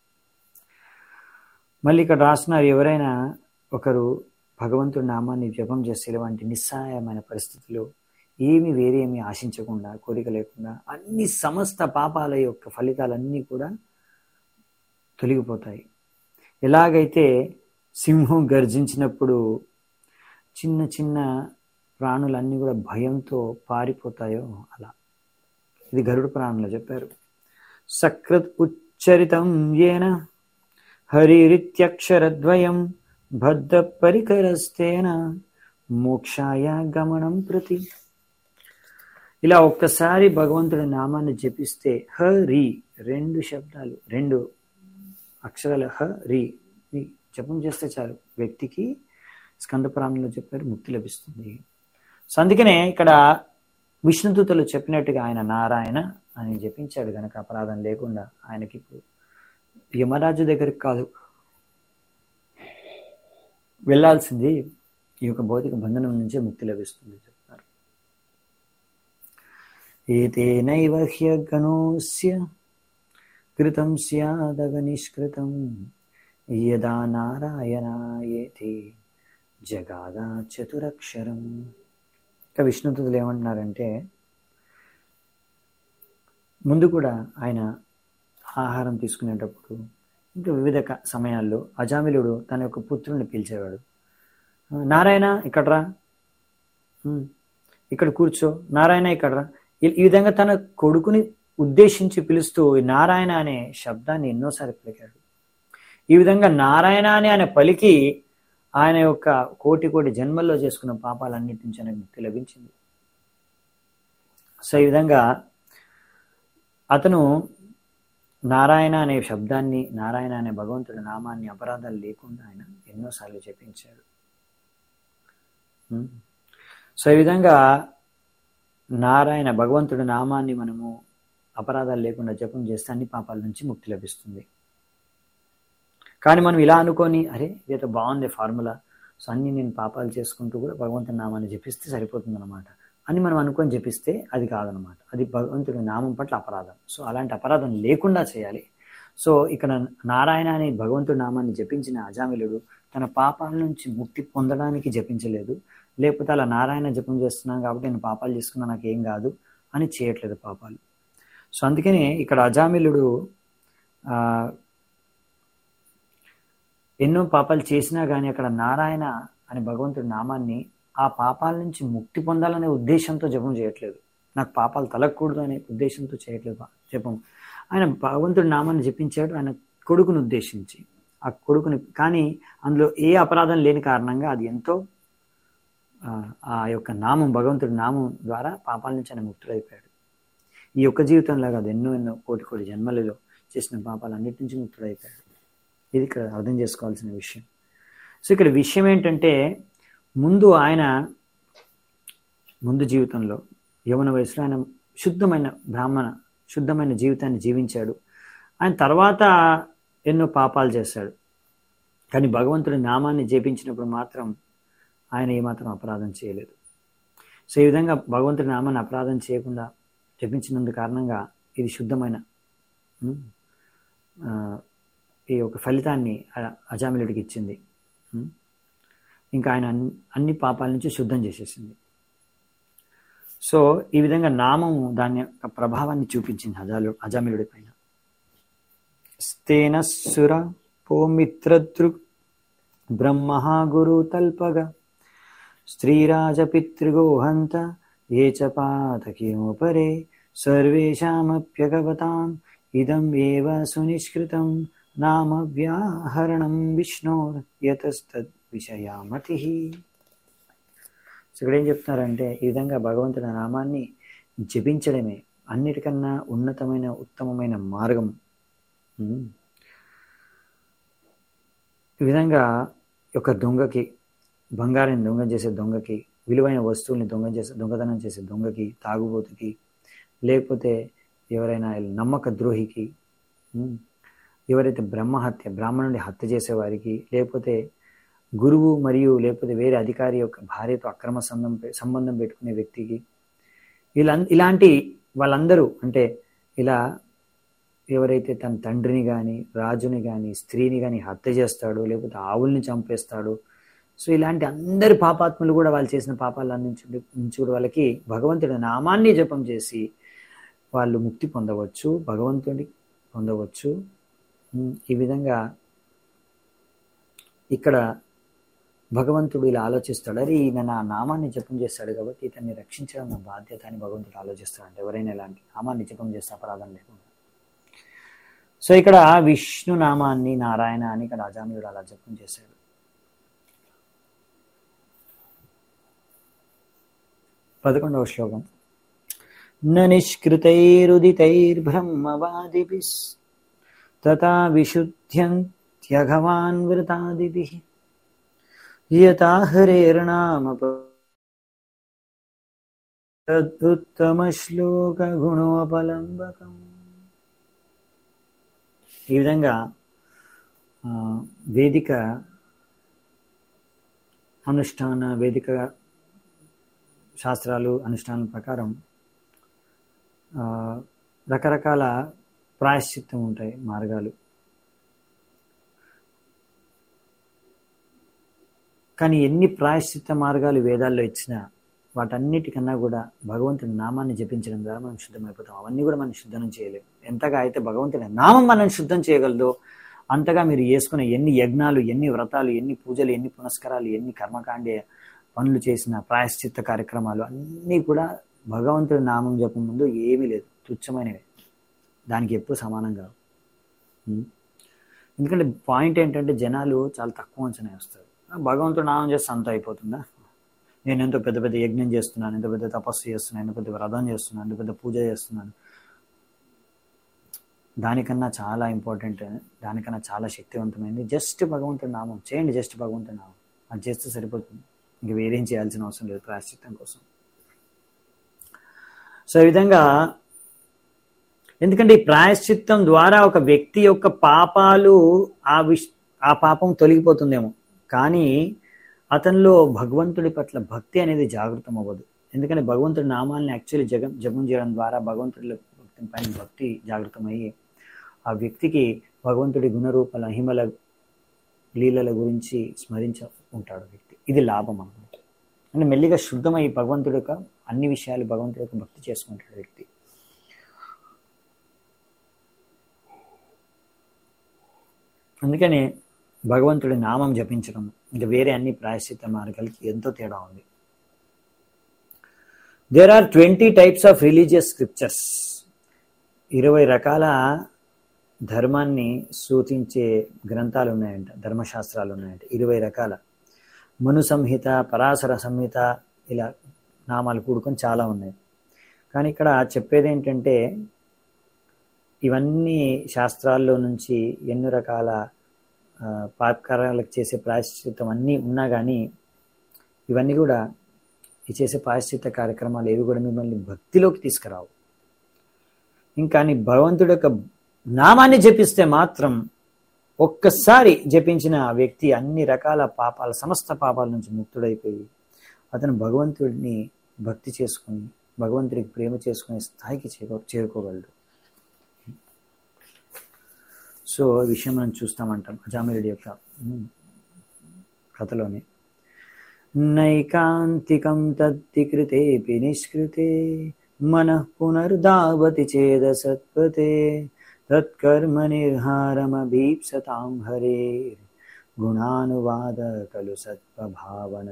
మళ్ళీ ఇక్కడ రాస్తున్నారు ఎవరైనా ఒకరు భగవంతుడి నామాన్ని జపం చేస్తే ఇలాంటి నిస్సహాయమైన పరిస్థితుల్లో ఏమి వేరేమి ఆశించకుండా కోరిక లేకుండా అన్ని సమస్త పాపాల యొక్క ఫలితాలన్నీ కూడా తొలగిపోతాయి ఎలాగైతే సింహం గర్జించినప్పుడు చిన్న చిన్న ప్రాణులన్నీ కూడా భయంతో పారిపోతాయో అలా ఇది గరుడ పురాణంలో చెప్పారు సకృత్ ఉచ్చరితం ఏన హరిరిత్యక్షరద్వయం బద్ధ పరికరస్తేన మోక్షాయ గమనం ప్రతి ఇలా ఒక్కసారి భగవంతుడి నామాన్ని జపిస్తే హరి రెండు శబ్దాలు రెండు అక్షరాలు హ రి ని జపం చేస్తే చాలు వ్యక్తికి స్కంద పురాణంలో చెప్పారు ముక్తి లభిస్తుంది సో అందుకనే ఇక్కడ విష్ణుదూతలు చెప్పినట్టుగా ఆయన నారాయణ అని జపించాడు గనక అపరాధం లేకుండా ఆయనకి ఇప్పుడు యమరాజు దగ్గరికి కాదు వెళ్ళాల్సింది ఈ యొక్క భౌతిక బంధనం నుంచే ముక్తి లభిస్తుంది చెప్తారు ఏతేనైవ హ్యగణోస్య కృతం స్యాదగ నిష్కృతం యదా నారాయణాయేతి జగాదా చతురక్షరం ఇంకా విష్ణుతులు ఏమంటున్నారంటే ముందు కూడా ఆయన ఆహారం తీసుకునేటప్పుడు ఇంకా వివిధ క- సమయాల్లో అజామిలుడు తన యొక్క పుత్రుని పిలిచేవాడు నారాయణ ఇక్కడ రా ఉమ్, ఇక్కడ కూర్చో నారాయణ ఇక్కడ రా ఈ- ఈ విధంగా తన కొడుకుని ఉద్దేశించి పిలుస్తూ ఈ నారాయణ అనే శబ్దాన్ని ఎన్నోసార్లు పలికాడు ఈ విధంగా నారాయణ అని ఆయన పలికి ఆయన యొక్క కోటి కోటి జన్మల్లో చేసుకున్న పాపాలన్నిటి నుంచి ఆయనకు ముక్తి లభించింది సో ఈ విధంగా అతను నారాయణ అనే శబ్దాన్ని నారాయణ అనే భగవంతుడి నామాన్ని అపరాధాలు లేకుండా ఆయన ఎన్నోసార్లు జపించాడు ఉం. సో ఈ విధంగా నారాయణ భగవంతుడి నామాన్ని మనము అపరాధాలు లేకుండా జపం చేస్తే అన్ని పాపాల నుంచి ముక్తి లభిస్తుంది కానీ మనం ఇలా అనుకొని అరే ఇదైతే బాగుంది ఫార్ములా సో అన్ని నేను పాపాలు చేసుకుంటూ కూడా భగవంతుని నామాన్ని జపిస్తే సరిపోతుంది అనమాట అని మనం అనుకొని జపిస్తే అది కాదనమాట అది భగవంతుడి నామం పట్ల అపరాధం సో అలాంటి అపరాధం లేకుండా చేయాలి సో ఇక్కడ నారాయణ అనే భగవంతుడి నామాన్ని జపించిన అజామిలుడు తన పాపాల నుంచి ముక్తి పొందడానికి జపించలేదు లేకపోతే అలా నారాయణ జపం చేస్తున్నాను కాబట్టి నేను పాపాలు చేసుకున్నా నాకు ఏం కాదు అని చేయట్లేదు పాపాలు సో అందుకనే ఇక్కడ అజామిలుడు ఆ, ఎన్నో పాపాలు చేసినా కానీ అక్కడ నారాయణ అనే భగవంతుడి నామాన్ని ఆ పాపాల నుంచి ముక్తి పొందాలనే ఉద్దేశంతో జపం చేయట్లేదు నాకు పాపాలు తలగకూడదు అనే ఉద్దేశంతో చేయట్లేదు పా- జపం ఆయన భగవంతుడి నామాన్ని జపించాడు ఆయన కొడుకును ఉద్దేశించి ఆ కొడుకుని కానీ అందులో ఏ అపరాధం లేని కారణంగా అది ఎంతో ఆ, ఆ యొక్క నామం భగవంతుడి నామం ద్వారా పాపాల నుంచి ఆయన ముక్తుడైపోయాడు ఈ యొక్క జీవితంలో కాదు ఎన్నో ఎన్నో కోటి కోటి జన్మలలో చేసిన పాపాలన్నిటి నుంచి ముక్తుడైపోయాడు ఇది ఇక్కడ అర్థం చేసుకోవాల్సిన విషయం సో ఇక్కడ విషయం ఏంటంటే ముందు ఆయన ముందు జీవితంలో యవన వయసులో ఆయన శుద్ధమైన బ్రాహ్మణ శుద్ధమైన జీవితాన్ని జీవించాడు ఆయన తర్వాత ఎన్నో పాపాలు చేశాడు కానీ భగవంతుడి నామాన్ని జపించినప్పుడు మాత్రం ఆయన ఏమాత్రం అపరాధం చేయలేదు సో ఈ విధంగా భగవంతుడి నామాన్ని అపరాధం చేయకుండా జపించినందు కారణంగా ఇది శుద్ధమైన ఉమ్, ఆ, ఈ యొక్క ఫలితాన్ని అ- అజామిలుడికి ఇచ్చింది ఉమ్. ఇంకా ఆయన అన్ని- అన్ని పాపాల నుంచి శుద్ధం చేసేసింది సో ఈ విధంగా నామము దాని యొక్క ప్రభావాన్ని చూపించింది అజాలు అజామిలుడి పైన స్తేన సుర పోమిత్రదృక్ బ్రహ్మ గురు తల్పగా స్త్రీరాజపితృగోహంత ఏ చ పాతకిమోపరే సర్వేషామప్యగవతాం ఇదం ఏవ సునిష్కృతం నామ వ్యాహరణం విష్ణోర్ యతస్తద్ విషయామతి ఇక్కడ ఏం చెప్తున్నారంటే ఈ విధంగా భగవంతుడి నామాన్ని జపించడమే అన్నిటికన్నా ఉన్నతమైన ఉత్తమమైన మార్గం ఉమ్. ఈ విధంగా ఒక దొంగకి బంగారాన్ని దొంగ చేసే దొంగకి విలువైన వస్తువుల్ని దొంగ చేసే దొంగతనం చేసే దొంగకి తాగుబోతుకి లేకపోతే ఎవరైనా నమ్మక ద్రోహికి ఉమ్, ఎవరైతే బ్రహ్మహత్య బ్రాహ్మణుడి హత్య చేసేవారికి లేకపోతే గురువు మరియు లేకపోతే వేరే అధికారి యొక్క భార్యతో అక్రమ సంబంధం పె- సంబంధం పెట్టుకునే వ్యక్తికి ఇలా ఇలాంటి వాళ్ళందరూ అంటే ఇలా ఎవరైతే తన తండ్రిని కానీ రాజుని కానీ స్త్రీని కానీ హత్య చేస్తాడో లేకపోతే ఆవుల్ని చంపేస్తాడో సో ఇలాంటి అందరి పాపాత్ములు కూడా వాళ్ళు చేసిన పాపాల నుంచి నుంచి కూడా వాళ్ళకి భగవంతుడి నామాన్ని జపం చేసి వాళ్ళు ముక్తి పొందవచ్చు భగవంతుడి పొందవచ్చు ఉమ్, ఈ విధంగా ఇక్కడ భగవంతుడు ఇలా ఆలోచిస్తాడు అరే ఈయన నా నామాన్ని జపం చేస్తాడు కాబట్టి ఇతన్ని రక్షించడం నా బాధ్యత అని భగవంతుడు ఆలోచిస్తాడు ఎవరైనా ఇలాంటి నామాన్ని జపం చేస్తే అపరాధం లేకుండా సో ఇక్కడ విష్ణు నామాన్ని నారాయణ అని ఇక్కడ అజామిలుడు అలా జపం చేశాడు పదకొండవ శ్లోకం న నిష్కృతైరుదితైర్బ్రహ్మవాదిభిస్ తథా విశుద్ధ్యంత్యఘవాన్ వృతాదిభిః యథా హరేర్నామ తదుత్తమశ్లోకగుణోపలంబకం ఈ విధంగా ఆ, వేదిక అనుష్ఠాన వేదిక శాస్త్రాలు అనుష్ఠానం ప్రకారం ఆ, రకరకాల ప్రాయశ్చిత్తం ఉంటాయి మార్గాలు కానీ ఎన్ని ప్రాయశ్చిత్త మార్గాలు వేదాల్లో ఇచ్చినా వాటన్నిటికన్నా కూడా భగవంతుడి నామాన్ని జపించడం ద్వారా మనం శుద్ధమైపోతాం అవన్నీ కూడా మనం శుద్ధం చేయలేము ఎంతగా అయితే భగవంతుడి నామం మనం శుద్ధం చేయగలదో అంతగా మీరు చేసుకునే ఎన్ని యజ్ఞాలు ఎన్ని వ్రతాలు ఎన్ని పూజలు ఎన్ని పునస్కారాలు ఎన్ని కర్మకాండే పనులు చేసిన ప్రాయశ్చిత్త కార్యక్రమాలు అన్నీ కూడా భగవంతుడి నామం జపం ముందు ఏమీ లేదు తుచ్చమైనవి దానికి ఎప్పుడు సమానం కావు ఉం? ఎందుకంటే పాయింట్ ఏంటంటే జనాలు చాలా తక్కువ అంచనా వేస్తారు ఆ, భగవంతుడు నామం చేస్తే అంత అయిపోతుందా నేను ఎంతో పెద్ద పెద్ద యజ్ఞం చేస్తున్నాను ఎంతో పెద్ద తపస్సు చేస్తున్నాను ఎంతో పెద్ద వ్రతం చేస్తున్నాను ఎంతో పెద్ద పూజ చేస్తున్నాను దానికన్నా చాలా ఇంపార్టెంట్ దానికన్నా చాలా శక్తివంతమైంది జస్ట్ భగవంతుడి నామం చేయండి జస్ట్ భగవంతుడి నామం అది చేస్తే సరిపోతుంది ఇంక వేరేం చేయాల్సిన అవసరం లేదు ప్రాయశ్చిత్తం కోసం సో ఈ విధంగా ఎందుకంటే ఈ ప్రాయశ్చిత్తం ద్వారా ఒక వ్యక్తి యొక్క పాపాలు ఆ విష్ ఆ పాపం తొలగిపోతుందేమో కానీ అతనిలో భగవంతుడి పట్ల భక్తి అనేది జాగృతం అవ్వదు ఎందుకంటే భగవంతుడి నామాల్ని యాక్చువల్లీ జగం జపం చేయడం ద్వారా భగవంతుడి పైన భక్తి జాగృతమయ్యి ఆ వ్యక్తికి భగవంతుడి గుణరూపాల హిమల లీలల గురించి స్మరించ ఉంటాడు వ్యక్తి ఇది లాభం అన్నమాట అంటే మెల్లిగా శుద్ధమై భగవంతుడి యొక్క అన్ని విషయాలు భగవంతుడి యొక్క భక్తి చేసుకుంటాడు వ్యక్తి అందుకని భగవంతుడి నామం జపించడం ఇంకా వేరే అన్ని ప్రాయశ్చిత్త మార్గాలకి ఎంతో తేడా ఉంది there are twenty types of religious scriptures ఇరవై రకాల ధర్మాన్ని సూచించే గ్రంథాలు ఉన్నాయంట ధర్మశాస్త్రాలు ఉన్నాయంట ఇరవై రకాల మను సంహిత పరాశర సంహిత ఇలా నామాలు కూడుకొని చాలా ఉన్నాయి కానీ ఇక్కడ చెప్పేది ఏంటంటే ఇవన్నీ శాస్త్రాల్లో నుంచి ఎన్నో రకాల పాపకారాలకు చేసే ప్రాయశ్చిత్తం అన్నీ ఉన్నా కానీ ఇవన్నీ కూడా ఈ చేసే ప్రాయశ్చిత్త కార్యక్రమాలు ఏవి కూడా మిమ్మల్ని భక్తిలోకి తీసుకురావు ఇంకా నీ భగవంతుడి యొక్క నామాన్ని జపిస్తే మాత్రం ఒక్కసారి జపించిన ఆ వ్యక్తి అన్ని రకాల పాపాల సమస్త పాపాల నుంచి ముక్తుడైపోయి అతను భగవంతుడిని భక్తి చేసుకుని భగవంతుడికి ప్రేమ చేసుకునే స్థాయికి చేరుకో చేరుకోగలడు సో ఈ విషయం మనం చూస్తామంటాం అజామిరెడ్డి యొక్క కథలోనే నైకాంతికం తత్తి కృతేపి నిష్కృతే మనః పునర్దావతి చేద సత్పతే తత్కర్మ నిర్హారమభీప్సతాం హరే గుణానువాద కలు సత్వభావన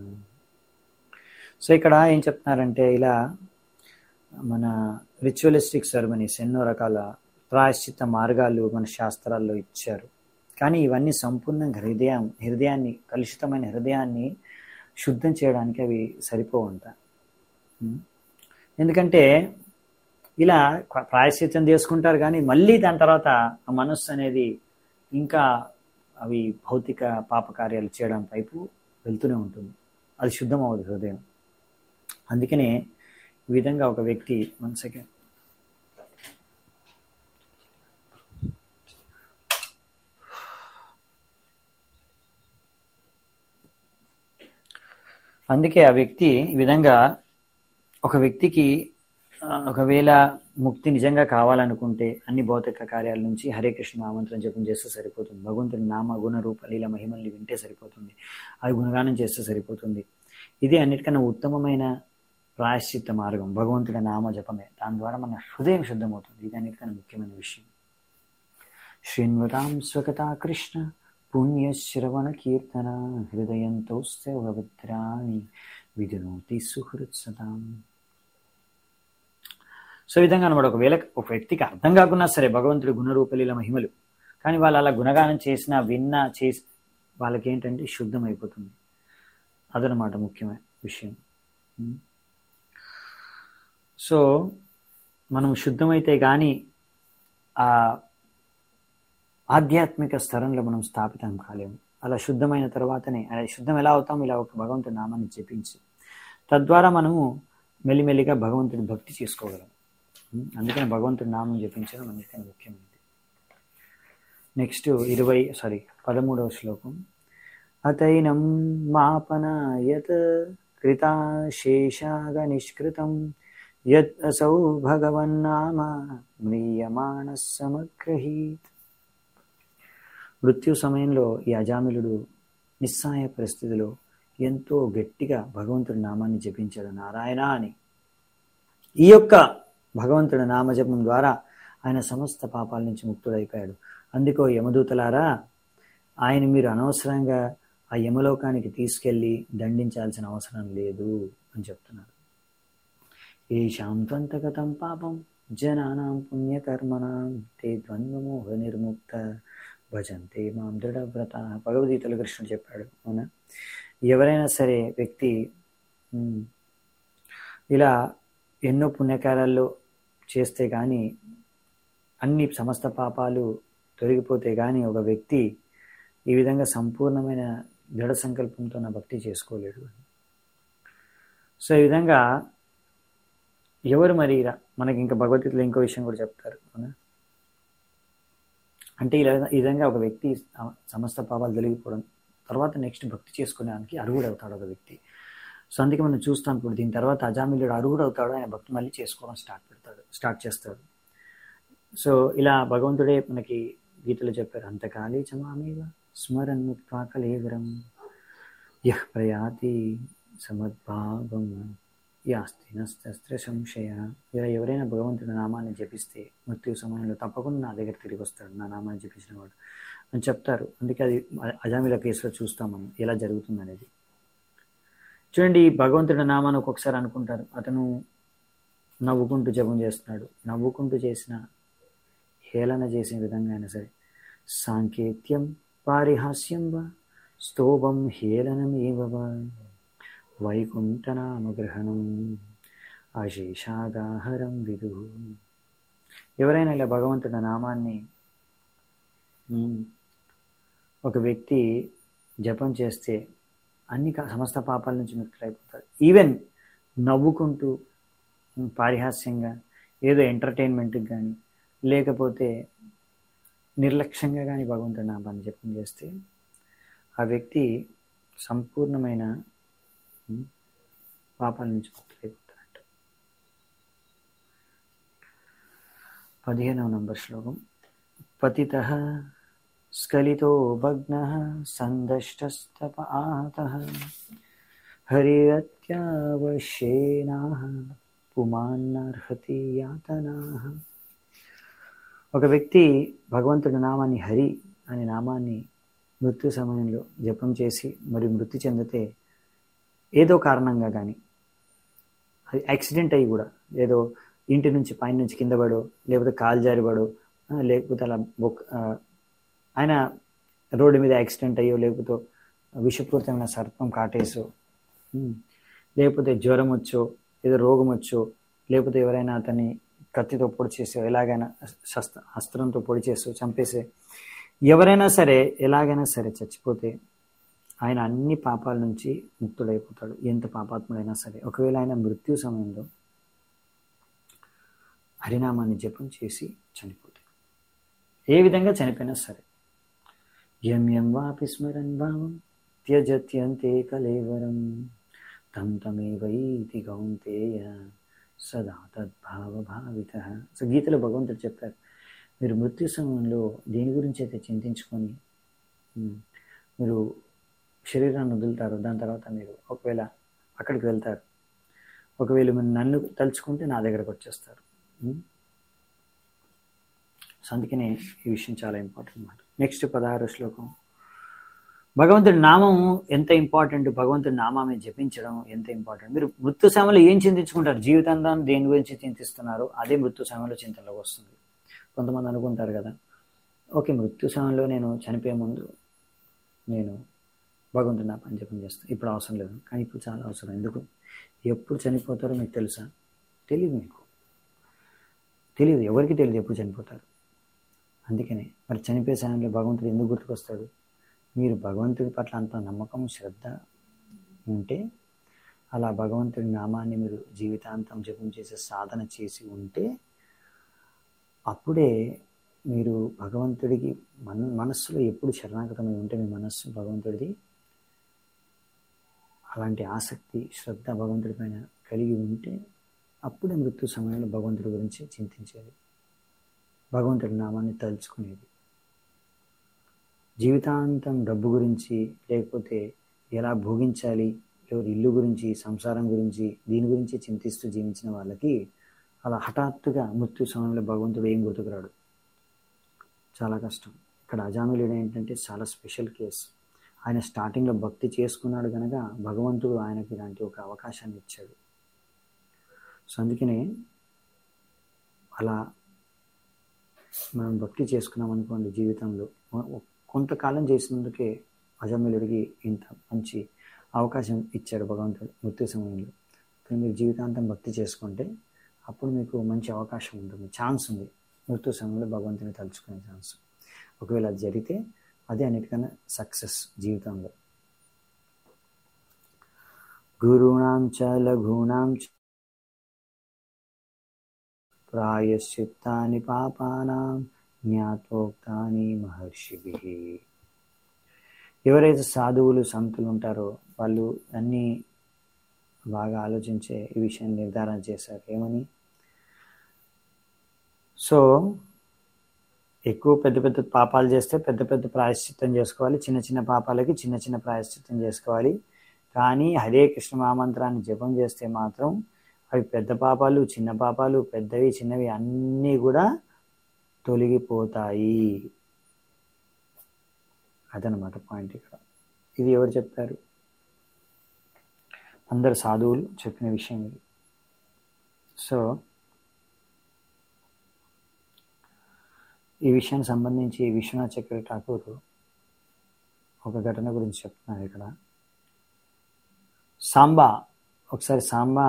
సో ఇక్కడ ఏం చెప్తున్నారంటే ఇలా మన రిచువలిస్టిక్ సెరమనీస్ ఎన్నో రకాల ప్రాయశ్చిత్త మార్గాలు మన శాస్త్రాల్లో ఇచ్చారు కానీ ఇవన్నీ సంపూర్ణంగా హృదయం హృదయాన్ని కలుషితమైన హృదయాన్ని శుద్ధం చేయడానికి అవి సరిపోవంట ఎందుకంటే ఇలా ప్రాయశ్చిత్తం చేసుకుంటారు కానీ మళ్ళీ దాని తర్వాత ఆ మనస్సు అనేది ఇంకా అవి భౌతిక పాపకార్యాలు చేయడం వైపు వెళ్తూనే ఉంటుంది అది శుద్ధం అవ్వదు హృదయం అందుకనే ఈ విధంగా ఒక వ్యక్తి వన్ సెకండ్ అందుకే ఆ వ్యక్తి ఈ విధంగా ఒక వ్యక్తికి ఒకవేళ ముక్తి నిజంగా కావాలనుకుంటే అన్ని భౌతిక కార్యాల నుంచి హరే కృష్ణ నామంత్రం జపం చేస్తే సరిపోతుంది భగవంతుని నామ గుణ రూప లీల మహిమల్ని వింటే సరిపోతుంది అది గుణగానం చేస్తే సరిపోతుంది ఇది అన్నిటికన్నా ఉత్తమమైన ప్రాయశ్చిత్త మార్గం భగవంతుడి నామ జపమే దాని ద్వారా మన హృదయం శుద్ధమవుతుంది ఇది అన్నిటికన్నా ముఖ్యమైన విషయం శృణ్వతాం స్వకథా కృష్ణ పుణ్యశ్రవణ కీర్తన హృదయంతో భద్రాన్ని విధునోతి సుహృత్సతాం సో ఈ విధంగా అనమాట ఒకవేళ ఒక వ్యక్తికి అర్థం కాకున్నా సరే భగవంతుడి గుణరూపలీల మహిమలు కానీ వాళ్ళు అలా గుణగానం చేసిన విన్నా చేసి వాళ్ళకి ఏంటంటే శుద్ధం అయిపోతుంది అదనమాట ముఖ్యమైన విషయం సో మనం శుద్ధమైతే కానీ ఆ ఆధ్యాత్మిక స్థలంలో మనం స్థాపితం కాలేము అలా శుద్ధమైన తర్వాతనే అలా శుద్ధం ఎలా అవుతాం ఇలా ఒక భగవంతుడి నామాన్ని జపించి తద్వారా మనము మెల్లిమెల్లిగా భగవంతుడి భక్తి చేసుకోగలం అందుకని భగవంతుడి నామం జపించడం అందుకని ముఖ్యమైనది నెక్స్ట్ ఇరవై సారీ పదమూడవ శ్లోకం అతైనం మాపనాయత్ కృతాశేషాగ నిష్కృతం యత్ అసౌ భగవన్నామ మ్రీయమాణ సమగ్రహీత్ మృత్యు సమయంలో ఈ అజామిలుడు నిస్సాయ పరిస్థితిలో ఎంతో గట్టిగా భగవంతుడి నామాన్ని జపించాడు నారాయణ అని ఈ యొక్క భగవంతుడి నామజపం ద్వారా ఆయన సమస్త పాపాల నుంచి ముక్తుడైపోయాడు అందుకో యమదూతలారా ఆయన మీరు అనవసరంగా ఆ యమలోకానికి తీసుకెళ్ళి దండించాల్సిన అవసరం లేదు అని చెప్తున్నారు ఏ శాంతంతగతం పాపం జనానాం పుణ్యకర్మణం తే ద్వంద్వమోహ నిర్ముక్త భజంతే మాం దృఢవ్రత భగవద్గీతలో కృష్ణుడు చెప్పాడు అవునా ఎవరైనా సరే వ్యక్తి ఇలా ఎన్నో పుణ్యకారాల్లో చేస్తే కానీ అన్ని సమస్త పాపాలు తొలగిపోతే కానీ ఒక వ్యక్తి ఈ విధంగా సంపూర్ణమైన దృఢ సంకల్పంతో నా భక్తి చేసుకోలేడు సో ఈ విధంగా ఎవరు మరి మనకి ఇంకా భగవద్గీతలో ఇంకో విషయం కూడా చెప్తారు అవునా అంటే ఇలా ఈ విధంగా ఒక వ్యక్తి సమస్త పాపాలు తొలగిపోవడం తర్వాత నెక్స్ట్ భక్తి చేసుకోవడానికి అర్హుడు అవుతాడు ఒక వ్యక్తి సో అందుకే మనం చూస్తాం ఇప్పుడు దీని తర్వాత అజామిలుడు అర్హుడు అవుతాడు ఆయన భక్తి మళ్ళీ చేసుకోవడం స్టార్ట్ పెడతాడు స్టార్ట్ చేస్తాడు సో ఇలా భగవంతుడే మనకి గీతలో చెప్పారు అంతకాలే చమామేవ స్మరన్ ముక్తాకలేవరం యహ్ ప్రయాతి సమద్భావం యాస్తి నస్త్ర సంశయ ఇలా ఎవరైనా భగవంతుడి నామాన్ని జపిస్తే మృత్యు సమయంలో తప్పకుండా నా దగ్గర తిరిగి వస్తాడు నా నామాన్ని జపించిన వాడు అని చెప్తారు అందుకే అది అజామిల కేసులో చూస్తాం మనం ఎలా జరుగుతుంది అనేది చూడండి భగవంతుడి నామాన్ని ఒక్కొక్కసారి అనుకుంటారు అతను నవ్వుకుంటూ జపం చేస్తున్నాడు నవ్వుకుంటూ చేసిన హేళన చేసే విధంగా అయినా సరే సాంకేత్యం పారిహాస్యం వా స్తోభం హేళనమేవ వా వైకుంఠనామగ్రహణం అశేషాదాహరం విదు ఎవరైనా ఇలా భగవంతుడి నామాన్ని ఒక వ్యక్తి జపం చేస్తే అన్ని సమస్త పాపాల నుంచి ముక్తులైపోతాడు ఈవెన్ నవ్వుకుంటూ పారిహాస్యంగా ఏదో ఎంటర్టైన్మెంట్కి కానీ లేకపోతే నిర్లక్ష్యంగా కానీ భగవంతుడి నామాన్ని జపం చేస్తే ఆ వ్యక్తి సంపూర్ణమైన పాపాల నుంచి ముక్తులైపోతాడంట పదిహేనవ నంబర్ శ్లోకం పతిత స్ఖలితో భగ్న సందష్టస్తప ఆత హరిరత్యావశ్యేనా పుమాన్నర్హతి యాతనా ఒక వ్యక్తి భగవంతుడి నామాన్ని హరి అనే నామాన్ని మృత్యు సమయంలో జపం చేసి మరి మృతి చెందితే ఏదో కారణంగా కానీ అది యాక్సిడెంట్ అయ్యి కూడా ఏదో ఇంటి నుంచి పైన నుంచి కింద పడో లేకపోతే కాలు జారిపడో లేకపోతే అలా బొక్ ఆయన రోడ్డు మీద యాక్సిడెంట్ అయ్యో లేకపోతే విషపూరితమైన సర్పం కాటేసో లేకపోతే జ్వరం వచ్చో ఏదో రోగం వచ్చో లేకపోతే ఎవరైనా అతన్ని కత్తితో పొడి చేసో ఎలాగైనా శస్త్ర అస్త్రంతో పొడి చేసో చంపేసే ఎవరైనా సరే ఎలాగైనా సరే చచ్చిపోతే ఆయన అన్ని పాపాల నుంచి ముక్తుడైపోతాడు ఎంత పాపాత్ముడైనా సరే ఒకవేళ ఆయన మృత్యు సమయంలో హరినామాన్ని జపం చేసి చనిపోతాడు ఏ విధంగా చనిపోయినా సరే యం యం వాపి స్మరన్ భావం త్యజత్యంతే కలేవరం తం తమేవైతి గౌంతేయ సదా తద్భావ భావిత సో గీతలో భగవంతుడు చెప్పారు మీరు మృత్యు సమయంలో దేని గురించి అయితే చింతించుకొని మీరు శరీరాన్ని వదులుతారు దాని తర్వాత మీరు ఒకవేళ అక్కడికి వెళ్తారు ఒకవేళ మీరు నన్ను తలుచుకుంటే నా దగ్గరకు వచ్చేస్తారు సో అందుకనే ఈ విషయం చాలా ఇంపార్టెంట్ అన్నమాట నెక్స్ట్ పదహారు శ్లోకం భగవంతుడి నామం ఎంత ఇంపార్టెంట్ భగవంతుడి నామాన్ని జపించడం ఎంత ఇంపార్టెంట్ మీరు మృత్యు సమయంలో ఏం చింతించుకుంటారు జీవితాంతం దేని గురించి చింతిస్తున్నారు అదే మృత్యు సమయంలో చింతనలోకి వస్తుంది కొంతమంది అనుకుంటారు కదా ఓకే మృత్యు సమయంలో నేను చనిపోయే ముందు నేను భగవంతుడు నా పని జపం చేస్తాను ఇప్పుడు అవసరం లేదు కానీ ఇప్పుడు చాలా అవసరం ఎందుకు ఎప్పుడు చనిపోతారో మీకు తెలుసా తెలియదు మీకు తెలియదు ఎవరికి తెలియదు ఎప్పుడు చనిపోతారు అందుకనే మరి చనిపోయే సమయంలో భగవంతుడు ఎందుకు గుర్తుకొస్తాడు మీరు భగవంతుడి పట్ల అంత నమ్మకం శ్రద్ధ ఉంటే అలా భగవంతుడి నామాన్ని మీరు జీవితాంతం జపం చేసే సాధన చేసి ఉంటే అప్పుడే మీరు భగవంతుడికి మన మనస్సులో ఎప్పుడు శరణాగతమై ఉంటే మీ మనస్సు భగవంతుడిది అలాంటి ఆసక్తి శ్రద్ధ భగవంతుడి పైన కలిగి ఉంటే అప్పుడే మృత్యు సమయంలో భగవంతుడి గురించి చింతించేది భగవంతుడి నామాన్ని తలుచుకునేది జీవితాంతం డబ్బు గురించి లేకపోతే ఎలా భోగించాలి లేకపోతే ఇల్లు గురించి సంసారం గురించి దీని గురించి చింతిస్తూ జీవించిన వాళ్ళకి అలా హఠాత్తుగా మృత్యు సమయంలో భగవంతుడు ఏం గుర్తుకురాడు చాలా కష్టం ఇక్కడ అజామిలుడు ఏంటంటే చాలా స్పెషల్ కేసు ఆయన స్టార్టింగ్లో భక్తి చేసుకున్నాడు కనుక భగవంతుడు ఆయనకి ఇలాంటి ఒక అవకాశాన్ని ఇచ్చాడు సో అందుకనే అలా మనం భక్తి చేసుకున్నాం అనుకోండి జీవితంలో కొంతకాలం చేసినందుకే అజమిలుడికి ఇంత మంచి అవకాశం ఇచ్చాడు భగవంతుడు మృత్యు సమయంలో కానీ మీరు జీవితాంతం భక్తి చేసుకుంటే అప్పుడు మీకు మంచి అవకాశం ఉంటుంది ఛాన్స్ ఉంది మృత్యు సమయంలో భగవంతుని తలుచుకునే ఛాన్స్ ఒకవేళ అది జరిగితే అదే అన్నిటికన్నా సక్సెస్ జీవితంలో గురుణాం చ లఘూనాం చ ప్రాయశ్చిత్తాని పాపానాం జ్ఞాతోక్తాని మహర్షిభి ఎవరైతే సాధువులు సంతులు ఉంటారో వాళ్ళు అన్ని బాగా ఆలోచించే ఈ విషయాన్ని నిర్ధారణ చేశారు ఏమని సో ఎక్కువ పెద్ద పెద్ద పాపాలు చేస్తే పెద్ద పెద్ద ప్రాయశ్చిత్తం చేసుకోవాలి చిన్న చిన్న పాపాలకి చిన్న చిన్న ప్రాయశ్చిత్తం చేసుకోవాలి కానీ హరే కృష్ణ మహామంత్రాన్ని జపం చేస్తే మాత్రం అవి పెద్ద పాపాలు చిన్న పాపాలు పెద్దవి చిన్నవి అన్నీ కూడా తొలగిపోతాయి అదనమాట పాయింట్ ఇక్కడ ఇది ఎవరు చెప్పారు అందరు సాధువులు చెప్పిన విషయం ఇది సో ఈ విషయానికి సంబంధించి విశ్వనాథ్ చక్ర ఠాకూర్ ఒక ఘటన గురించి చెప్తున్నారు ఇక్కడ సాంబా ఒకసారి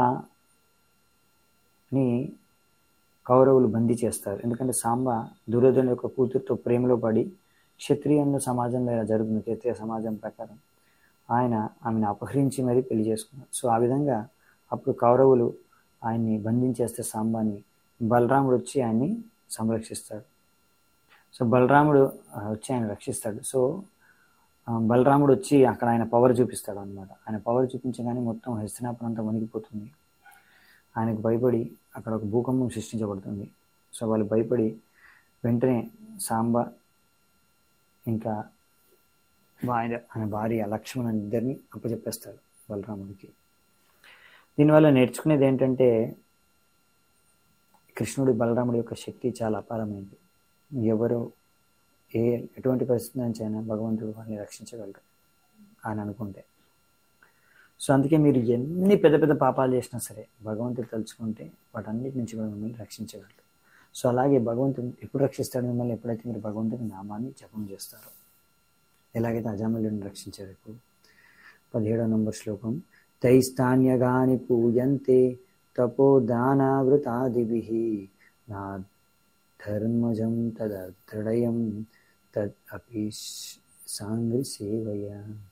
సాంబాని కౌరవులు బందీ చేస్తారు ఎందుకంటే సాంబా దుర్యోధన యొక్క కూతురుతో ప్రేమలో పడి క్షత్రియంలో సమాజంలో ఇలా జరుగుతుంది క్షత్రియ సమాజం ప్రకారం ఆయన ఆమెను అపహరించి మరీ పెళ్లి చేసుకున్నారు సో ఆ విధంగా అప్పుడు కౌరవులు ఆయన్ని బంధించేస్తే సాంబాని బలరాముడు వచ్చి ఆయన్ని సంరక్షిస్తాడు సో బలరాముడు వచ్చి ఆయన రక్షిస్తాడు సో బలరాముడు వచ్చి అక్కడ ఆయన పవర్ చూపిస్తాడు అనమాట ఆయన పవర్ చూపించగానే మొత్తం హస్తినాపురం అంతా వణికిపోతుంది ఆయనకు భయపడి అక్కడ ఒక భూకంపం సృష్టించబడుతుంది సో వాళ్ళు భయపడి వెంటనే సాంబ ఇంకా ఆయన ఆయన భార్య లక్ష్మణ్ ఇద్దరిని అప్పచెప్పేస్తాడు బలరాముడికి దీనివల్ల నేర్చుకునేది ఏంటంటే కృష్ణుడి బలరాముడి యొక్క శక్తి చాలా అపారమైనది ఎవరు ఏ ఎటువంటి పరిస్థితి నుంచి అయినా భగవంతుడు వాళ్ళని రక్షించగలరు అని అనుకుంటే సో అందుకే మీరు ఎన్ని పెద్ద పెద్ద పాపాలు చేసినా సరే భగవంతుడు తలుచుకుంటే వాటన్నిటి నుంచి కూడా మిమ్మల్ని రక్షించగలరు సో అలాగే భగవంతుడు ఎప్పుడు రక్షిస్తాడు మిమ్మల్ని ఎప్పుడైతే మీరు భగవంతుడి నామాన్ని జపం చేస్తారో ఎలాగైతే అజామల్యుని రక్షించారు ఇప్పుడు పదిహేడో నంబర్ శ్లోకం తైస్తాన్యగాని పూయంతే తపో దానావృతాదిభి నా ధర్మజం తదృఢయం తద్ అపి సాంగ్రి సేవయ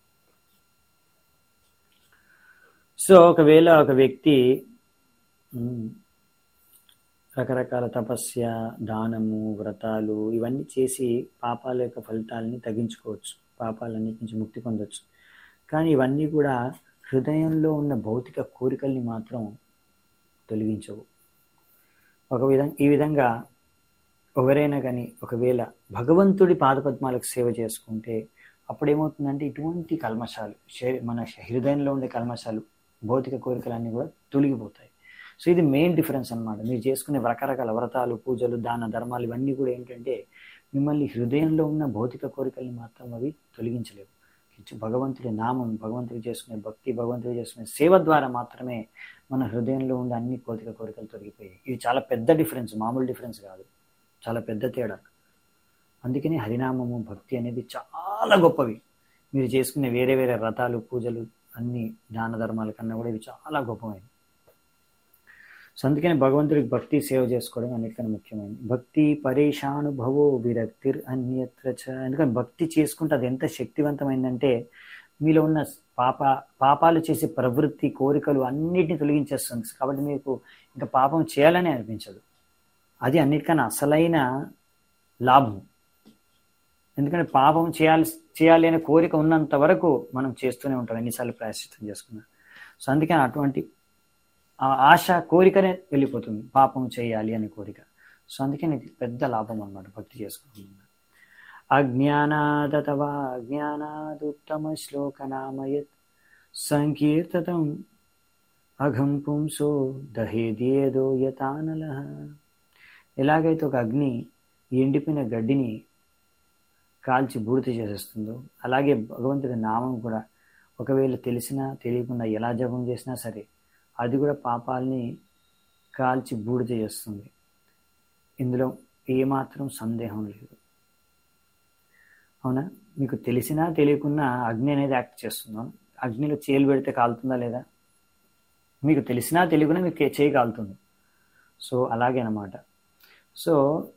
సో ఒకవేళ ఒక వ్యక్తి రకరకాల తపస్య దానము వ్రతాలు ఇవన్నీ చేసి పాపాల యొక్క ఫలితాలని తగ్గించుకోవచ్చు పాపాలన్నిటి నుంచి ముక్తి పొందొచ్చు కానీ ఇవన్నీ కూడా హృదయంలో ఉన్న భౌతిక కోరికల్ని మాత్రం తొలగించవు ఒక విధంగా ఈ విధంగా ఎవరైనా కానీ ఒకవేళ భగవంతుడి పాదపద్మాలకు సేవ చేసుకుంటే అప్పుడేమవుతుందంటే ఇటువంటి కల్మషాలు మన హృదయంలో ఉండే కల్మషాలు భౌతిక కోరికలన్నీ కూడా తొలగిపోతాయి సో ఇది మెయిన్ డిఫరెన్స్ అనమాట మీరు చేసుకునే రకరకాల వ్రతాలు పూజలు దాన ధర్మాలు ఇవన్నీ కూడా ఏంటంటే మిమ్మల్ని హృదయంలో ఉన్న భౌతిక కోరికల్ని మాత్రం అవి తొలగించలేవు భగవంతుడి నామం భగవంతుడి చేసుకునే భక్తి భగవంతుడి చేసుకునే సేవ ద్వారా మాత్రమే మన హృదయంలో ఉండే అన్ని భౌతిక కోరికలు తొలగిపోయాయి ఇది చాలా పెద్ద డిఫరెన్స్ మామూలు డిఫరెన్స్ కాదు చాలా పెద్ద తేడా అందుకని హరినామము భక్తి అనేది చాలా గొప్పవి మీరు చేసుకునే వేరే వేరే వ్రతాలు పూజలు అన్ని దాన ధర్మాల కన్నా కూడా ఇవి చాలా గొప్పమైనవి సో అందుకని భగవంతుడికి భక్తి సేవ చేసుకోవడం అన్నిటికన్నా ముఖ్యమైనది భక్తి పరేషానుభవో విరక్తిర్ అన్యత్ర ఎందుకని భక్తి చేసుకుంటే అది ఎంత శక్తివంతమైందంటే మీలో ఉన్న పాప పాపాలు చేసే ప్రవృత్తి కోరికలు అన్నిటిని తొలగించేస్తుంది కాబట్టి మీకు ఇంకా పాపం చేయాలని అనిపించదు అది అన్నిటికన్నా అసలైన లాభం ఎందుకంటే పాపం చేయాలి చేయాలి అనే కోరిక ఉన్నంత వరకు మనం చేస్తూనే ఉంటాం ఎన్నిసార్లు ప్రాయశ్చిత్తం చేసుకున్నా సో అందుకని అటువంటి ఆ ఆశ కోరికనే వెళ్ళిపోతుంది పాపం చేయాలి అనే కోరిక సో అందుకని ఇది పెద్ద లాభం అనమాట భక్తి చేసుకోవడం అజ్ఞానాదతవా అజ్ఞానాదుత్తమ శ్లోకనామయత్ సంకీర్తతం అఘం పుంసో దహేదేదో యతానల ఎలాగైతే ఒక అగ్ని ఎండిపోయిన గడ్డిని కాల్చి బూడిద చేసేస్తుందో అలాగే భగవంతుడి నామం కూడా ఒకవేళ తెలిసినా తెలియకుండా ఎలా జపం చేసినా సరే అది కూడా పాపాలని కాల్చి బూడిద చేస్తుంది ఇందులో ఏమాత్రం సందేహం లేదు అవునా మీకు తెలిసినా తెలియకున్నా అగ్ని అనేది యాక్ట్ చేస్తుందా అగ్నిలో చేలు పెడితే కాలుతుందా లేదా మీకు తెలిసినా తెలియకుండా మీకు చేయి కాలుతుంది సో అలాగే అనమాట సో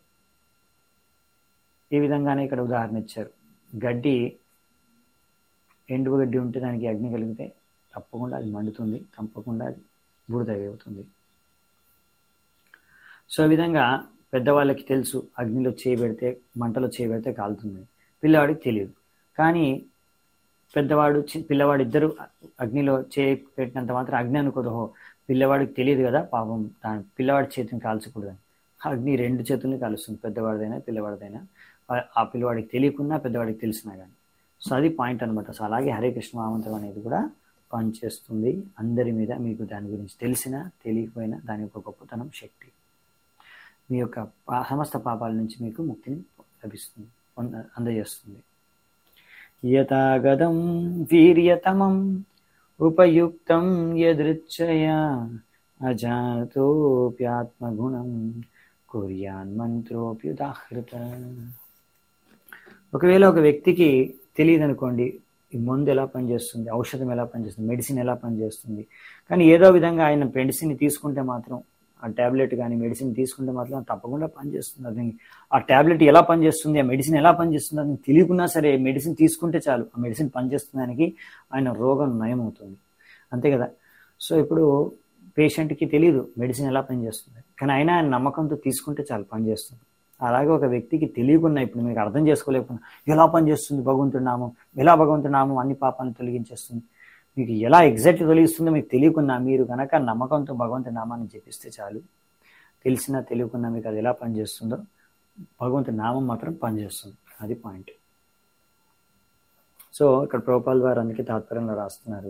ఈ విధంగానే ఇక్కడ ఉదాహరణ ఇచ్చారు గడ్డి ఎండు గడ్డి ఉంటే దానికి అగ్ని కలిగితే తప్పకుండా అది మండుతుంది తప్పకుండా అది బూడిద అవుతుంది సో ఈ విధంగా పెద్దవాళ్ళకి తెలుసు అగ్నిలో చేయబెడితే మంటలో చేయబెడితే కాలుతుంది పిల్లవాడికి తెలియదు కానీ పెద్దవాడు చి- పిల్లవాడు ఇద్దరు అగ్నిలో చేయి పెట్టినంత మాత్రం అగ్ని అనుకోదు "ఓహో, పిల్లవాడికి తెలియదు కదా పాపం దాని పిల్లవాడి చేతిని కాల్చకూడదని అగ్ని రెండు చేతుల్ని కలుస్తుంది పెద్దవాడిదైనా పిల్లవాడిదైనా ఆ- ఆ పిల్లవాడికి తెలియకున్నా పెద్దవాడికి తెలిసినా కానీ సో అది పాయింట్ అనమాట సో అలాగే హరే కృష్ణ మహామంత్రం అనేది కూడా పనిచేస్తుంది అందరి మీద మీకు దాని గురించి తెలిసినా తెలియకపోయినా దాని యొక్క గొప్పతనం శక్తి మీ యొక్క పా- సమస్త పాపాల నుంచి మీకు ముక్తిని లభిస్తుంది పొంద- అందజేస్తుంది యథాగతం వీర్యతమం ఉపయుక్తం యదృచ్ఛయా అజాతోప్యాత్మగుణం కుర్యాన్ మంత్రోప్యుదాహృత ఒకవేళ ఒక వ్యక్తికి తెలియదు అనుకోండి ఈ మందు ఎలా పనిచేస్తుంది ఔషధం ఎలా పనిచేస్తుంది మెడిసిన్ ఎలా పనిచేస్తుంది కానీ ఏదో విధంగా ఆయన మెడిసిన్ తీసుకుంటే మాత్రం ఆ ట్యాబ్లెట్ కానీ మెడిసిన్ తీసుకుంటే మాత్రం తప్పకుండా పనిచేస్తుంది అది ఆ ట్యాబ్లెట్ ఎలా పనిచేస్తుంది ఆ మెడిసిన్ ఎలా పనిచేస్తుంది అని తెలియకున్నా సరే మెడిసిన్ తీసుకుంటే చాలు ఆ మెడిసిన్ పనిచేస్తుంది దానికి ఆయన రోగం నయం అవుతుంది అంతే కదా సో ఇప్పుడు పేషెంట్కి తెలియదు మెడిసిన్ ఎలా పనిచేస్తుంది కానీ అయినా ఆయన నమ్మకంతో తీసుకుంటే చాలు పనిచేస్తుంది అలాగే ఒక వ్యక్తికి తెలియకున్నా ఇప్పుడు మీకు అర్థం చేసుకోలేకపోయినా ఎలా పనిచేస్తుంది భగవంతుడి నామం ఎలా భగవంతుడి నామం అన్ని పాపాలను తొలగించేస్తుంది మీకు ఎలా ఎగ్జాక్ట్ తొలగిస్తుందో మీకు తెలియకున్నా మీరు కనుక నమ్మకంతో భగవంతుడి నామాన్ని జపిస్తే చాలు తెలిసినా తెలియకున్నా మీకు అది ఎలా పనిచేస్తుందో భగవంతుడి నామం మాత్రం పనిచేస్తుంది అది పాయింట్ సో ఇక్కడ ప్రోపాల్ వారు అందుకే తాత్పర్యంలో రాస్తున్నారు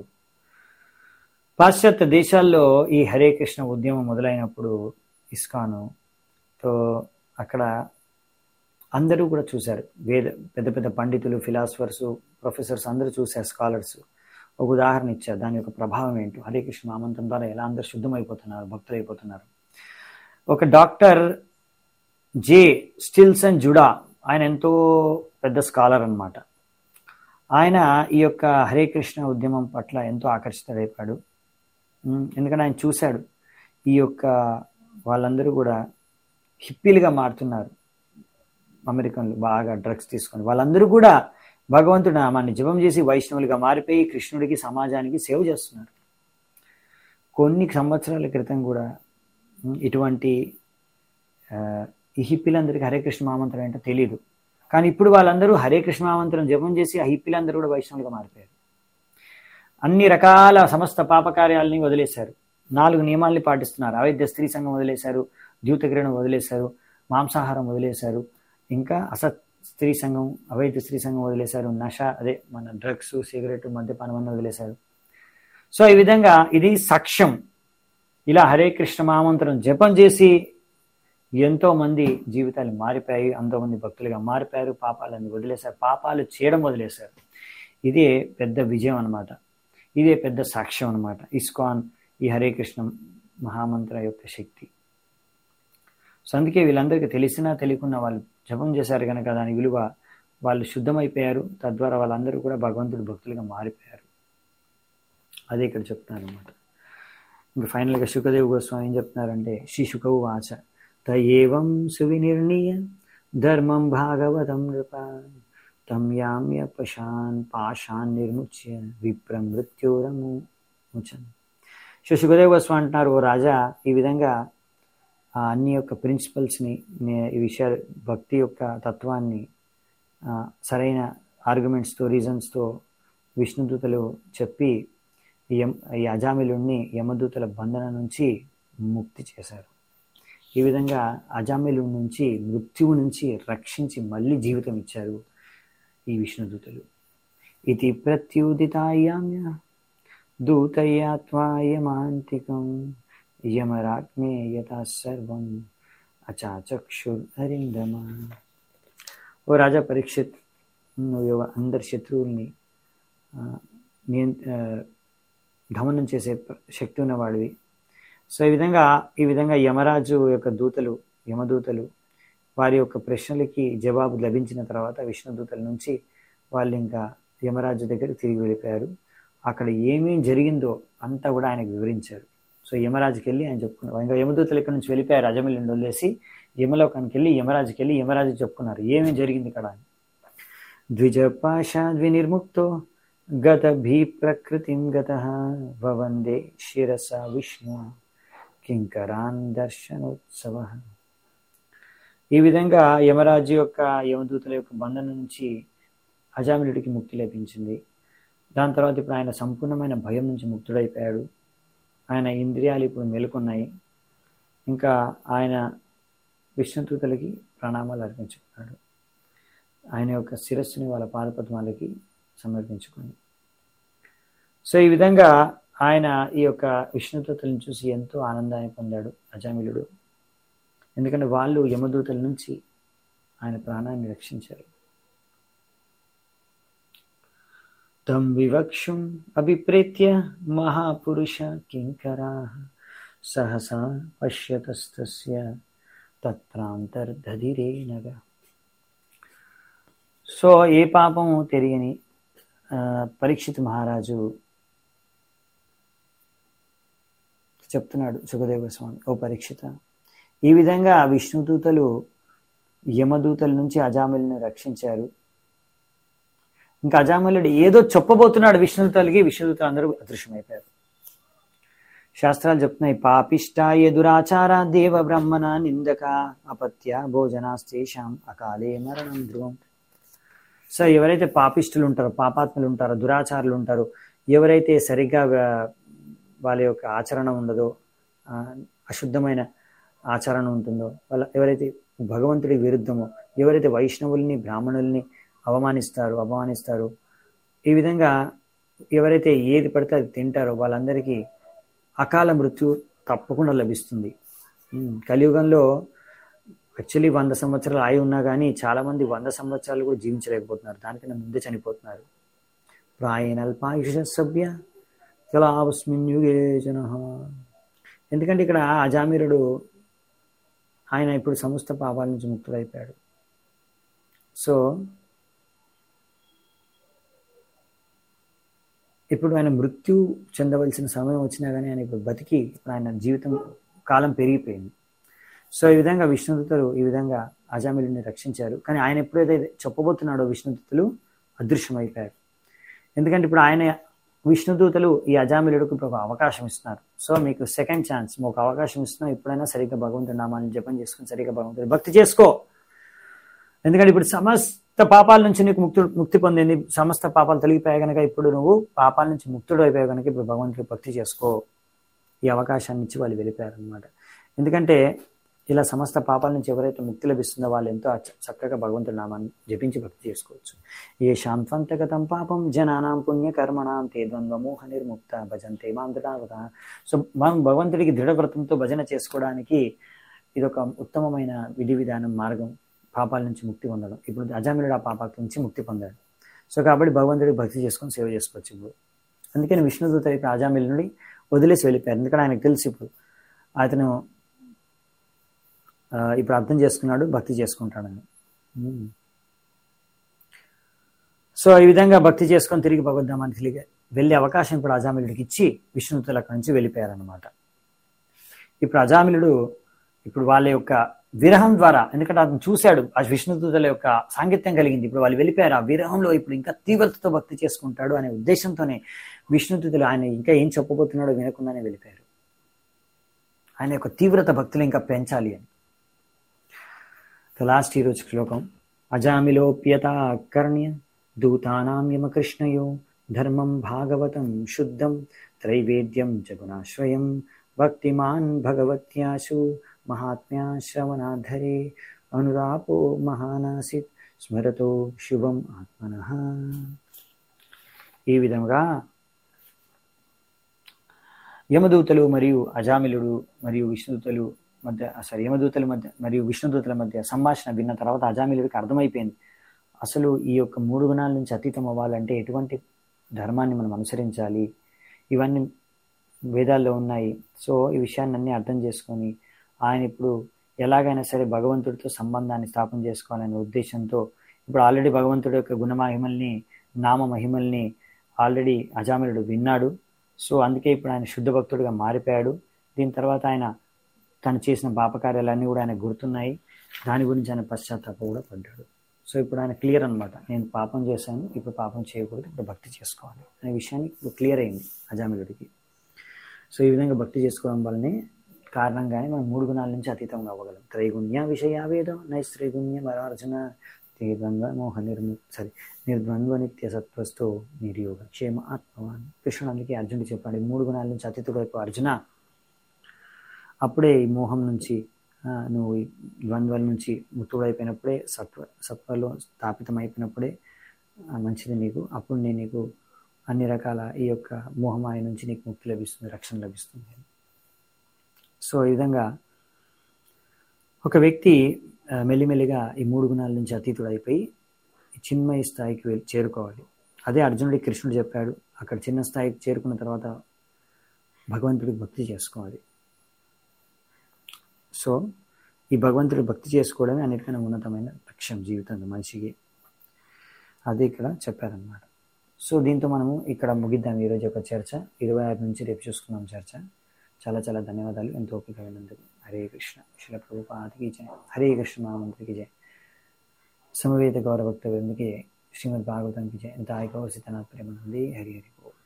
పాశ్చాత్య దేశాల్లో ఈ హరే కృష్ణ ఉద్యమం మొదలైనప్పుడు ఇస్కాను తో అక్కడ అందరూ కూడా చూశారు వేద పెద్ద పెద్ద పండితులు ఫిలాసఫర్స్ ప్రొఫెసర్స్ అందరూ చూశారు స్కాలర్స్ ఒక ఉదాహరణ ఇచ్చారు దాని యొక్క ప్రభావం ఏంటో హరే కృష్ణ నామంతం ద్వారా ఎలా అందరూ శుద్ధమైపోతున్నారు భక్తులు అయిపోతున్నారు ఒక doctor J Stillson Judah ఆయన ఎంతో పెద్ద స్కాలర్ అన్నమాట ఆయన ఈ యొక్క హరే కృష్ణ ఉద్యమం పట్ల ఎంతో ఆకర్షితుడైపోయాడు ఉమ్, ఎందుకంటే ఆయన చూశాడు ఈ యొక్క వాళ్ళందరూ కూడా హిప్పీలుగా మారుతున్నారు అమెరికన్లు బాగా డ్రగ్స్ తీసుకొని వాళ్ళందరూ కూడా భగవంతుడి నామాన్ని జపం చేసి వైష్ణవులుగా మారిపోయి కృష్ణుడికి సమాజానికి సేవ చేస్తున్నారు కొన్ని సంవత్సరాల క్రితం కూడా ఉమ్, ఇటువంటి ఆ, ఈ హిప్పీలందరికీ హరే కృష్ణ మహామంత్రం ఏంటో తెలియదు కానీ ఇప్పుడు వాళ్ళందరూ హరే కృష్ణ మహామంత్రం జపం చేసి ఆ హిప్పీలందరూ కూడా వైష్ణవులుగా మారిపోయారు అన్ని రకాల సమస్త పాపకార్యాలని వదిలేశారు నాలుగు నియమాల్ని పాటిస్తున్నారు అవైద్య స్త్రీ సంఘం వదిలేశారు ద్యూతకిరణం వదిలేశారు మాంసాహారం వదిలేశారు ఇంకా అసత్ స్త్రీ సంఘం అవైద్య స్త్రీ సంఘం వదిలేశారు నష అదే మన డ్రగ్స్ సిగరెట్ మద్యపానం అన్ని వదిలేశారు సో ఈ విధంగా ఇది సాక్ష్యం ఇలా హరే కృష్ణ మహామంత్రం జపం చేసి ఎంతో మంది జీవితాలు మారిపోయాయి ఎంతో మంది భక్తులుగా మారిపోయారు పాపాలని వదిలేశారు పాపాలు చేయడం వదిలేశారు ఇదే పెద్ద విజయం అన్నమాట ఇదే పెద్ద సాక్ష్యం అన్నమాట ఇస్కాన్ ఈ హరే కృష్ణ మహామంత్ర యొక్క శక్తి సో అందుకే వీళ్ళందరికీ తెలిసినా తెలియకున్నా వాళ్ళు జపం చేశారు కనుక దాని విలువ వాళ్ళు శుద్ధమైపోయారు తద్వారా వాళ్ళందరూ కూడా భగవంతుడి భక్తులుగా మారిపోయారు అదే ఇక్కడ చెప్తున్నారు అనమాట ఇంకా ఫైనల్గా శుకదేవ్ గోస్వామి ఏం చెప్తున్నారంటే శ్రీ శుకవు వాచ తయేవం సువినిర్ణీయ ధర్మం భాగవతం నృప తం యామ్య పశాన్ పాషాన్ నిర్ముచ్య విప్రం మృత్యురము ముచన్ సో శుకదేవ్ గోస్వామి అంటున్నారు ఓ రాజా ఈ విధంగా ఆ అన్ని యొక్క ప్రిన్సిపల్స్ని ఈ విషయాలు భక్తి యొక్క తత్వాన్ని ఆ, సరైన ఆర్గ్యుమెంట్స్తో రీజన్స్తో విష్ణుదూతలు చెప్పి ఈ యమ ఈ అజామిలుణ్ణి యమదూతల బంధన నుంచి ముక్తి చేశారు ఈ విధంగా అజామిలు నుంచి మృత్యువు నుంచి రక్షించి మళ్ళీ జీవితం ఇచ్చారు ఈ విష్ణుదూతలు ఇది ప్రత్యుదితాయామ్య దూతయాత్వాయమాంతికం యమరాజ్ఞే యథా సర్వం అచాచక్షుర్ అరిందమ ఓ రాజా పరీక్షిత్ నువ్వు ఎవ- అందరి శత్రువుల్ని ఆ, నియం- ఆ, దమనం చేసే ప- శక్తి ఉన్నవాడివి సో ఈ విధంగా ఈ విధంగా యమరాజు యొక్క దూతలు యమదూతలు వారి యొక్క ప్రశ్నలకి జవాబు లభించిన తర్వాత విష్ణుదూతల నుంచి వాళ్ళు ఇంకా యమరాజు దగ్గరికి తిరిగి వెళ్ళిపోయారు అక్కడ ఏమేం జరిగిందో అంతా కూడా ఆయనకు వివరించారు సో యమరాజుకి వెళ్ళి ఆయన చెప్పుకున్నారు ఇంకా యమదూతలు ఇక్కడ నుంచి వెళ్ళిపోయారు అజమిల్ నుండి వదిలేసి యమలోకానికి వెళ్ళి యమరాజుకి వెళ్ళి యమరాజు చెప్పుకున్నారు ఏమేం జరిగింది ఇక్కడ అని ద్విజపాశాద్ వినిర్ముక్తో గత భీ ప్రకృతిం గత వవందే శిరస విష్ణు కింకరాన్ దర్శనోత్సవ ఈ విధంగా యమరాజు యొక్క యమదూతల యొక్క బంధన నుంచి అజామిలుడికి ముక్తి లభించింది దాని తర్వాత ఇప్పుడు ఆయన సంపూర్ణమైన భయం నుంచి ముక్తుడైపోయాడు ఆయన ఇంద్రియాలు ఇప్పుడు మేలుకున్నాయి ఇంకా ఆయన విష్ణుదూతలకి ప్రణామాలు అర్పించుకున్నాడు ఆయన యొక్క శిరస్సుని వాళ్ళ పాదపద్మాలకి సమర్పించుకుంది సో ఈ విధంగా ఆయన ఈ యొక్క విష్ణుదూతలను చూసి ఎంతో ఆనందాన్ని పొందాడు అజామిలుడు ఎందుకంటే వాళ్ళు యమదూతల నుంచి ఆయన ప్రాణాన్ని రక్షించారు తం వివక్షుం అభిప్రేత్య మహాపురుష కింకరా సహసా పశ్యతస్తస్య తత్రాంతర్ధదిరేనగ సో ఏ పాపము తెలియని పరీక్షిత్ మహారాజు చెప్తున్నాడు సుఖదేవ స్వామి ఓ పరీక్షిత ఈ విధంగా విష్ణుదూతలు యమదూతల నుంచి అజామిలను రక్షించారు ఇంకా అజామిలుడు ఏదో చెప్పబోతున్నాడు విష్ణుదూతలకి విష్ణుదూతలు అందరూ అదృశ్యమైపోయారు శాస్త్రాలు చెప్తున్నాయి పాపిష్టాయ దురాచార దేవ బ్రహ్మణ నిందక అపత్య భోజనాస్తేషాం అకాలే మరణం ధ్రువం సో ఎవరైతే పాపిష్టులు ఉంటారో పాపాత్ములు ఉంటారో దురాచారులు ఉంటారో ఎవరైతే సరిగ్గా వాళ్ళ యొక్క ఆచరణ ఉండదో అశుద్ధమైన ఆచరణ ఉంటుందో వాళ్ళ ఎవరైతే భగవంతుడి విరుద్ధమో ఎవరైతే వైష్ణవుల్ని బ్రాహ్మణుల్ని అవమానిస్తారో అవమానిస్తారో ఈ విధంగా ఎవరైతే ఏది పడితే అది తింటారో వాళ్ళందరికీ అకాల మృత్యు తప్పకుండా లభిస్తుంది కలియుగంలో యాక్చువల్లీ వంద సంవత్సరాలు ఆయి ఉన్నా కానీ చాలామంది వంద సంవత్సరాలు కూడా జీవించలేకపోతున్నారు దానికన్నా ముందే చనిపోతున్నారు ప్రాయనల్పాయుష సభ్య కలావస్మిన్ యుగే జన ఎందుకంటే ఇక్కడ అజామిరుడు ఆయన ఇప్పుడు సమస్త పాపాల నుంచి ముక్తుడైపోయాడు సో ఇప్పుడు ఆయన మృత్యు చెందవలసిన సమయం వచ్చినా కానీ ఆయన ఇప్పుడు బతికి ఇప్పుడు ఆయన జీవితం కాలం పెరిగిపోయింది సో ఈ విధంగా విష్ణుదూతలు ఈ విధంగా అజామిలుని రక్షించారు కానీ ఆయన ఎప్పుడైతే చెప్పబోతున్నాడో విష్ణుదూతలు అదృశ్యమైపోయారు ఎందుకంటే ఇప్పుడు ఆయన విష్ణుదూతలు ఈ అజామిలుడికి ఇప్పుడు ఒక అవకాశం ఇస్తున్నారు సో మీకు సెకండ్ ఛాన్స్ ఒక అవకాశం ఇస్తున్నాం ఎప్పుడైనా సరిగ్గా భగవంతుడి నామాన్ని జపం చేసుకుని సరిగ్గా భగవంతుడి భక్తి చేసుకో ఎందుకంటే ఇప్పుడు సమస్త పాపాల నుంచి నీకు ముక్తి ముక్తి పొందింది సమస్త పాపాలు తొలగిపోయాయి కనుక ఇప్పుడు నువ్వు పాపాల నుంచి ముక్తుడు అయిపోయావు కనుక ఇప్పుడు భగవంతుడి భక్తి చేసుకో ఈ అవకాశాన్ని ఇచ్చి వాళ్ళు వెళ్ళిపోయారు అనమాట ఎందుకంటే ఇలా సమస్త పాపాల నుంచి ఎవరైతే ముక్తి లభిస్తుందో వాళ్ళు ఎంతో చక్కగా భగవంతుడి నామాన్ని జపించి భక్తి చేసుకోవచ్చు ఏ శాంత్వంతగతం పాపం జనానాం పుణ్య కర్మణాం తే ద్వంద్వమోహ నిర్ముక్త భజంతే మాం దృఢావత సో మనం భగవంతుడికి దృఢవ్రతంతో భజన చేసుకోవడానికి ఇది ఒక ఉత్తమమైన విధి విధానం మార్గం పాపాల నుంచి ముక్తి పొందడం ఇప్పుడు అజామిలుడు ఆ పాపాల నుంచి ముక్తి పొందాడు సో కాబట్టి భగవంతుడికి భక్తి చేసుకొని సేవ చేసుకోవచ్చు ఇప్పుడు అందుకని విష్ణుదూత ఇప్పుడు అజామిలుడి వదిలేసి వెళ్ళిపోయారు ఎందుకంటే ఆయనకు తెలుసు ఇప్పుడు అతను ఇప్పుడు అర్థం చేసుకున్నాడు భక్తి చేసుకుంటాడని సో ఈ విధంగా భక్తి చేసుకొని తిరిగి భగవద్ధామానికి తిరిగి వెళ్ళే అవకాశం ఇప్పుడు అజామిలుడికి ఇచ్చి విష్ణుతులు అక్కడి నుంచి వెళ్ళిపోయారనమాట ఇప్పుడు అజామిలుడు ఇప్పుడు వాళ్ళ యొక్క విరహం ద్వారా ఎందుకంటే అతను చూశాడు ఆ విష్ణుదూతల యొక్క సాంగిత్యం కలిగింది ఇప్పుడు వాళ్ళు వెళ్ళిపోయారు ఆ విరహంలో ఇప్పుడు ఇంకా తీవ్రతతో భక్తి చేసుకుంటాడు అనే ఉద్దేశంతోనే విష్ణుదూతలు ఆయన ఇంకా ఏం చెప్పబోతున్నాడో వినకుండానే వెళ్ళిపోయారు ఆయన యొక్క తీవ్రత భక్తులు ఇంకా పెంచాలి అని లాస్ట్ ఈరోజు శ్లోకం అజామిలోప్యత కర్ణ్య దూతానాం యమకృష్ణయో ధర్మం భాగవతం శుద్ధం త్రైవేద్యం జగుణాశ్రయం భక్తిమాన్ భగవత్యాసు మహాత్మ్యా శ్రవణాధరే అనురాపో మహానాసిత్ స్మరతో శుభం ఆత్మన ఈ విధంగా యమదూతలు మరియు అజామిలుడు మరియు విష్ణుదూతలు మధ్య సారీ యమదూతల మధ్య మరియు విష్ణుదూతల మధ్య సంభాషణ విన్న తర్వాత అజామిలుడికి అర్థమైపోయింది అసలు ఈ యొక్క మూడు గుణాల నుంచి అతీతం అవ్వాలంటే ఎటువంటి ధర్మాన్ని మనం అనుసరించాలి ఇవన్నీ వేదాల్లో ఉన్నాయి సో ఈ విషయాన్ని అన్నీ అర్థం చేసుకొని ఆయన ఇప్పుడు ఎలాగైనా సరే భగవంతుడితో సంబంధాన్ని స్థాపన చేసుకోవాలనే ఉద్దేశంతో ఇప్పుడు ఆల్రెడీ భగవంతుడి యొక్క గుణమహిమల్ని నామ మహిమల్ని ఆల్రెడీ అజామిలుడు విన్నాడు సో అందుకే ఇప్పుడు ఆయన శుద్ధ భక్తుడిగా మారిపోయాడు దీని తర్వాత ఆయన తను చేసిన పాపకార్యాలన్నీ కూడా ఆయన గుర్తున్నాయి దాని గురించి ఆయన పశ్చాత్తాప కూడా పడ్డాడు సో ఇప్పుడు ఆయన క్లియర్ అనమాట నేను పాపం చేశాను ఇప్పుడు పాపం చేయకూడదు ఇప్పుడు భక్తి చేసుకోవాలి అనే విషయాన్ని ఇప్పుడు క్లియర్ అయింది అజామిలుడికి సో ఈ విధంగా భక్తి చేసుకోవడం వల్లనే కారణంగానే మనం మూడు గుణాల నుంచి అతీతంగా అవ్వగలం త్రైగుణ్య విషయావేదం నైస్త్రైగుణ్య మరార్జున ते ద్వంద్వమోహ నిర్ము సారీ నిర్ద్వంద్వ నిత్య సత్వస్తో నిర్యోగ క్షేమ ఆత్మవాన్ కృష్ణుడు అందుకే అర్జునుడు చెప్పాడు ఈ మూడు గుణాల నుంచి అతీతుడు వైపు అర్జున అప్పుడే ఈ మోహం నుంచి ఆ, నువ్వు ఈ ద్వంద్వాల నుంచి ముక్తుడైపోయినప్పుడే సత్వ సత్వలో స్థాపితం అయిపోయినప్పుడే ఆ, మంచిది నీకు అప్పుడు నేను నీకు అన్ని రకాల ఈ యొక్క మోహమాయ నుంచి నీకు ముక్తి లభిస్తుంది రక్షణ లభిస్తుంది సో ఈ విధంగా ఒక వ్యక్తి ఆ, మెల్లిమెల్లిగా ఈ మూడు గుణాల నుంచి అతీతుడు అయిపోయి చిన్మయ స్థాయికి వెళ్ళి చేరుకోవాలి అదే అర్జునుడి కృష్ణుడు చెప్పాడు అక్కడ చిన్న స్థాయికి చేరుకున్న తర్వాత భగవంతుడికి భక్తి చేసుకోవాలి సో ఈ భగవంతుడి భక్తి చేసుకోవడమే అన్నిటికన్నా ఉన్నతమైన లక్ష్యం జీవితంలో మనిషికి అది ఇక్కడ చెప్పారనమాట సో దీంతో మనము ఇక్కడ ముగిద్దాం ఈరోజు యొక్క చర్చ ఇరవై ఆరు నుంచి రేపు చూసుకున్నాం చర్చ చాలా చాలా ధన్యవాదాలు ఎంతో ఓపిక విన్నందుకు హరే కృష్ణ శిల ప్రభుపాదికి జయ హరే కృష్ణ మహామంత్రికి జయ సమవేత గౌరవ భక్త వృందికి శ్రీమద్ భాగవతానికి జయ ఎంత గౌరవ సీతనాథ్ ప్రేమ హరి హరి ఓం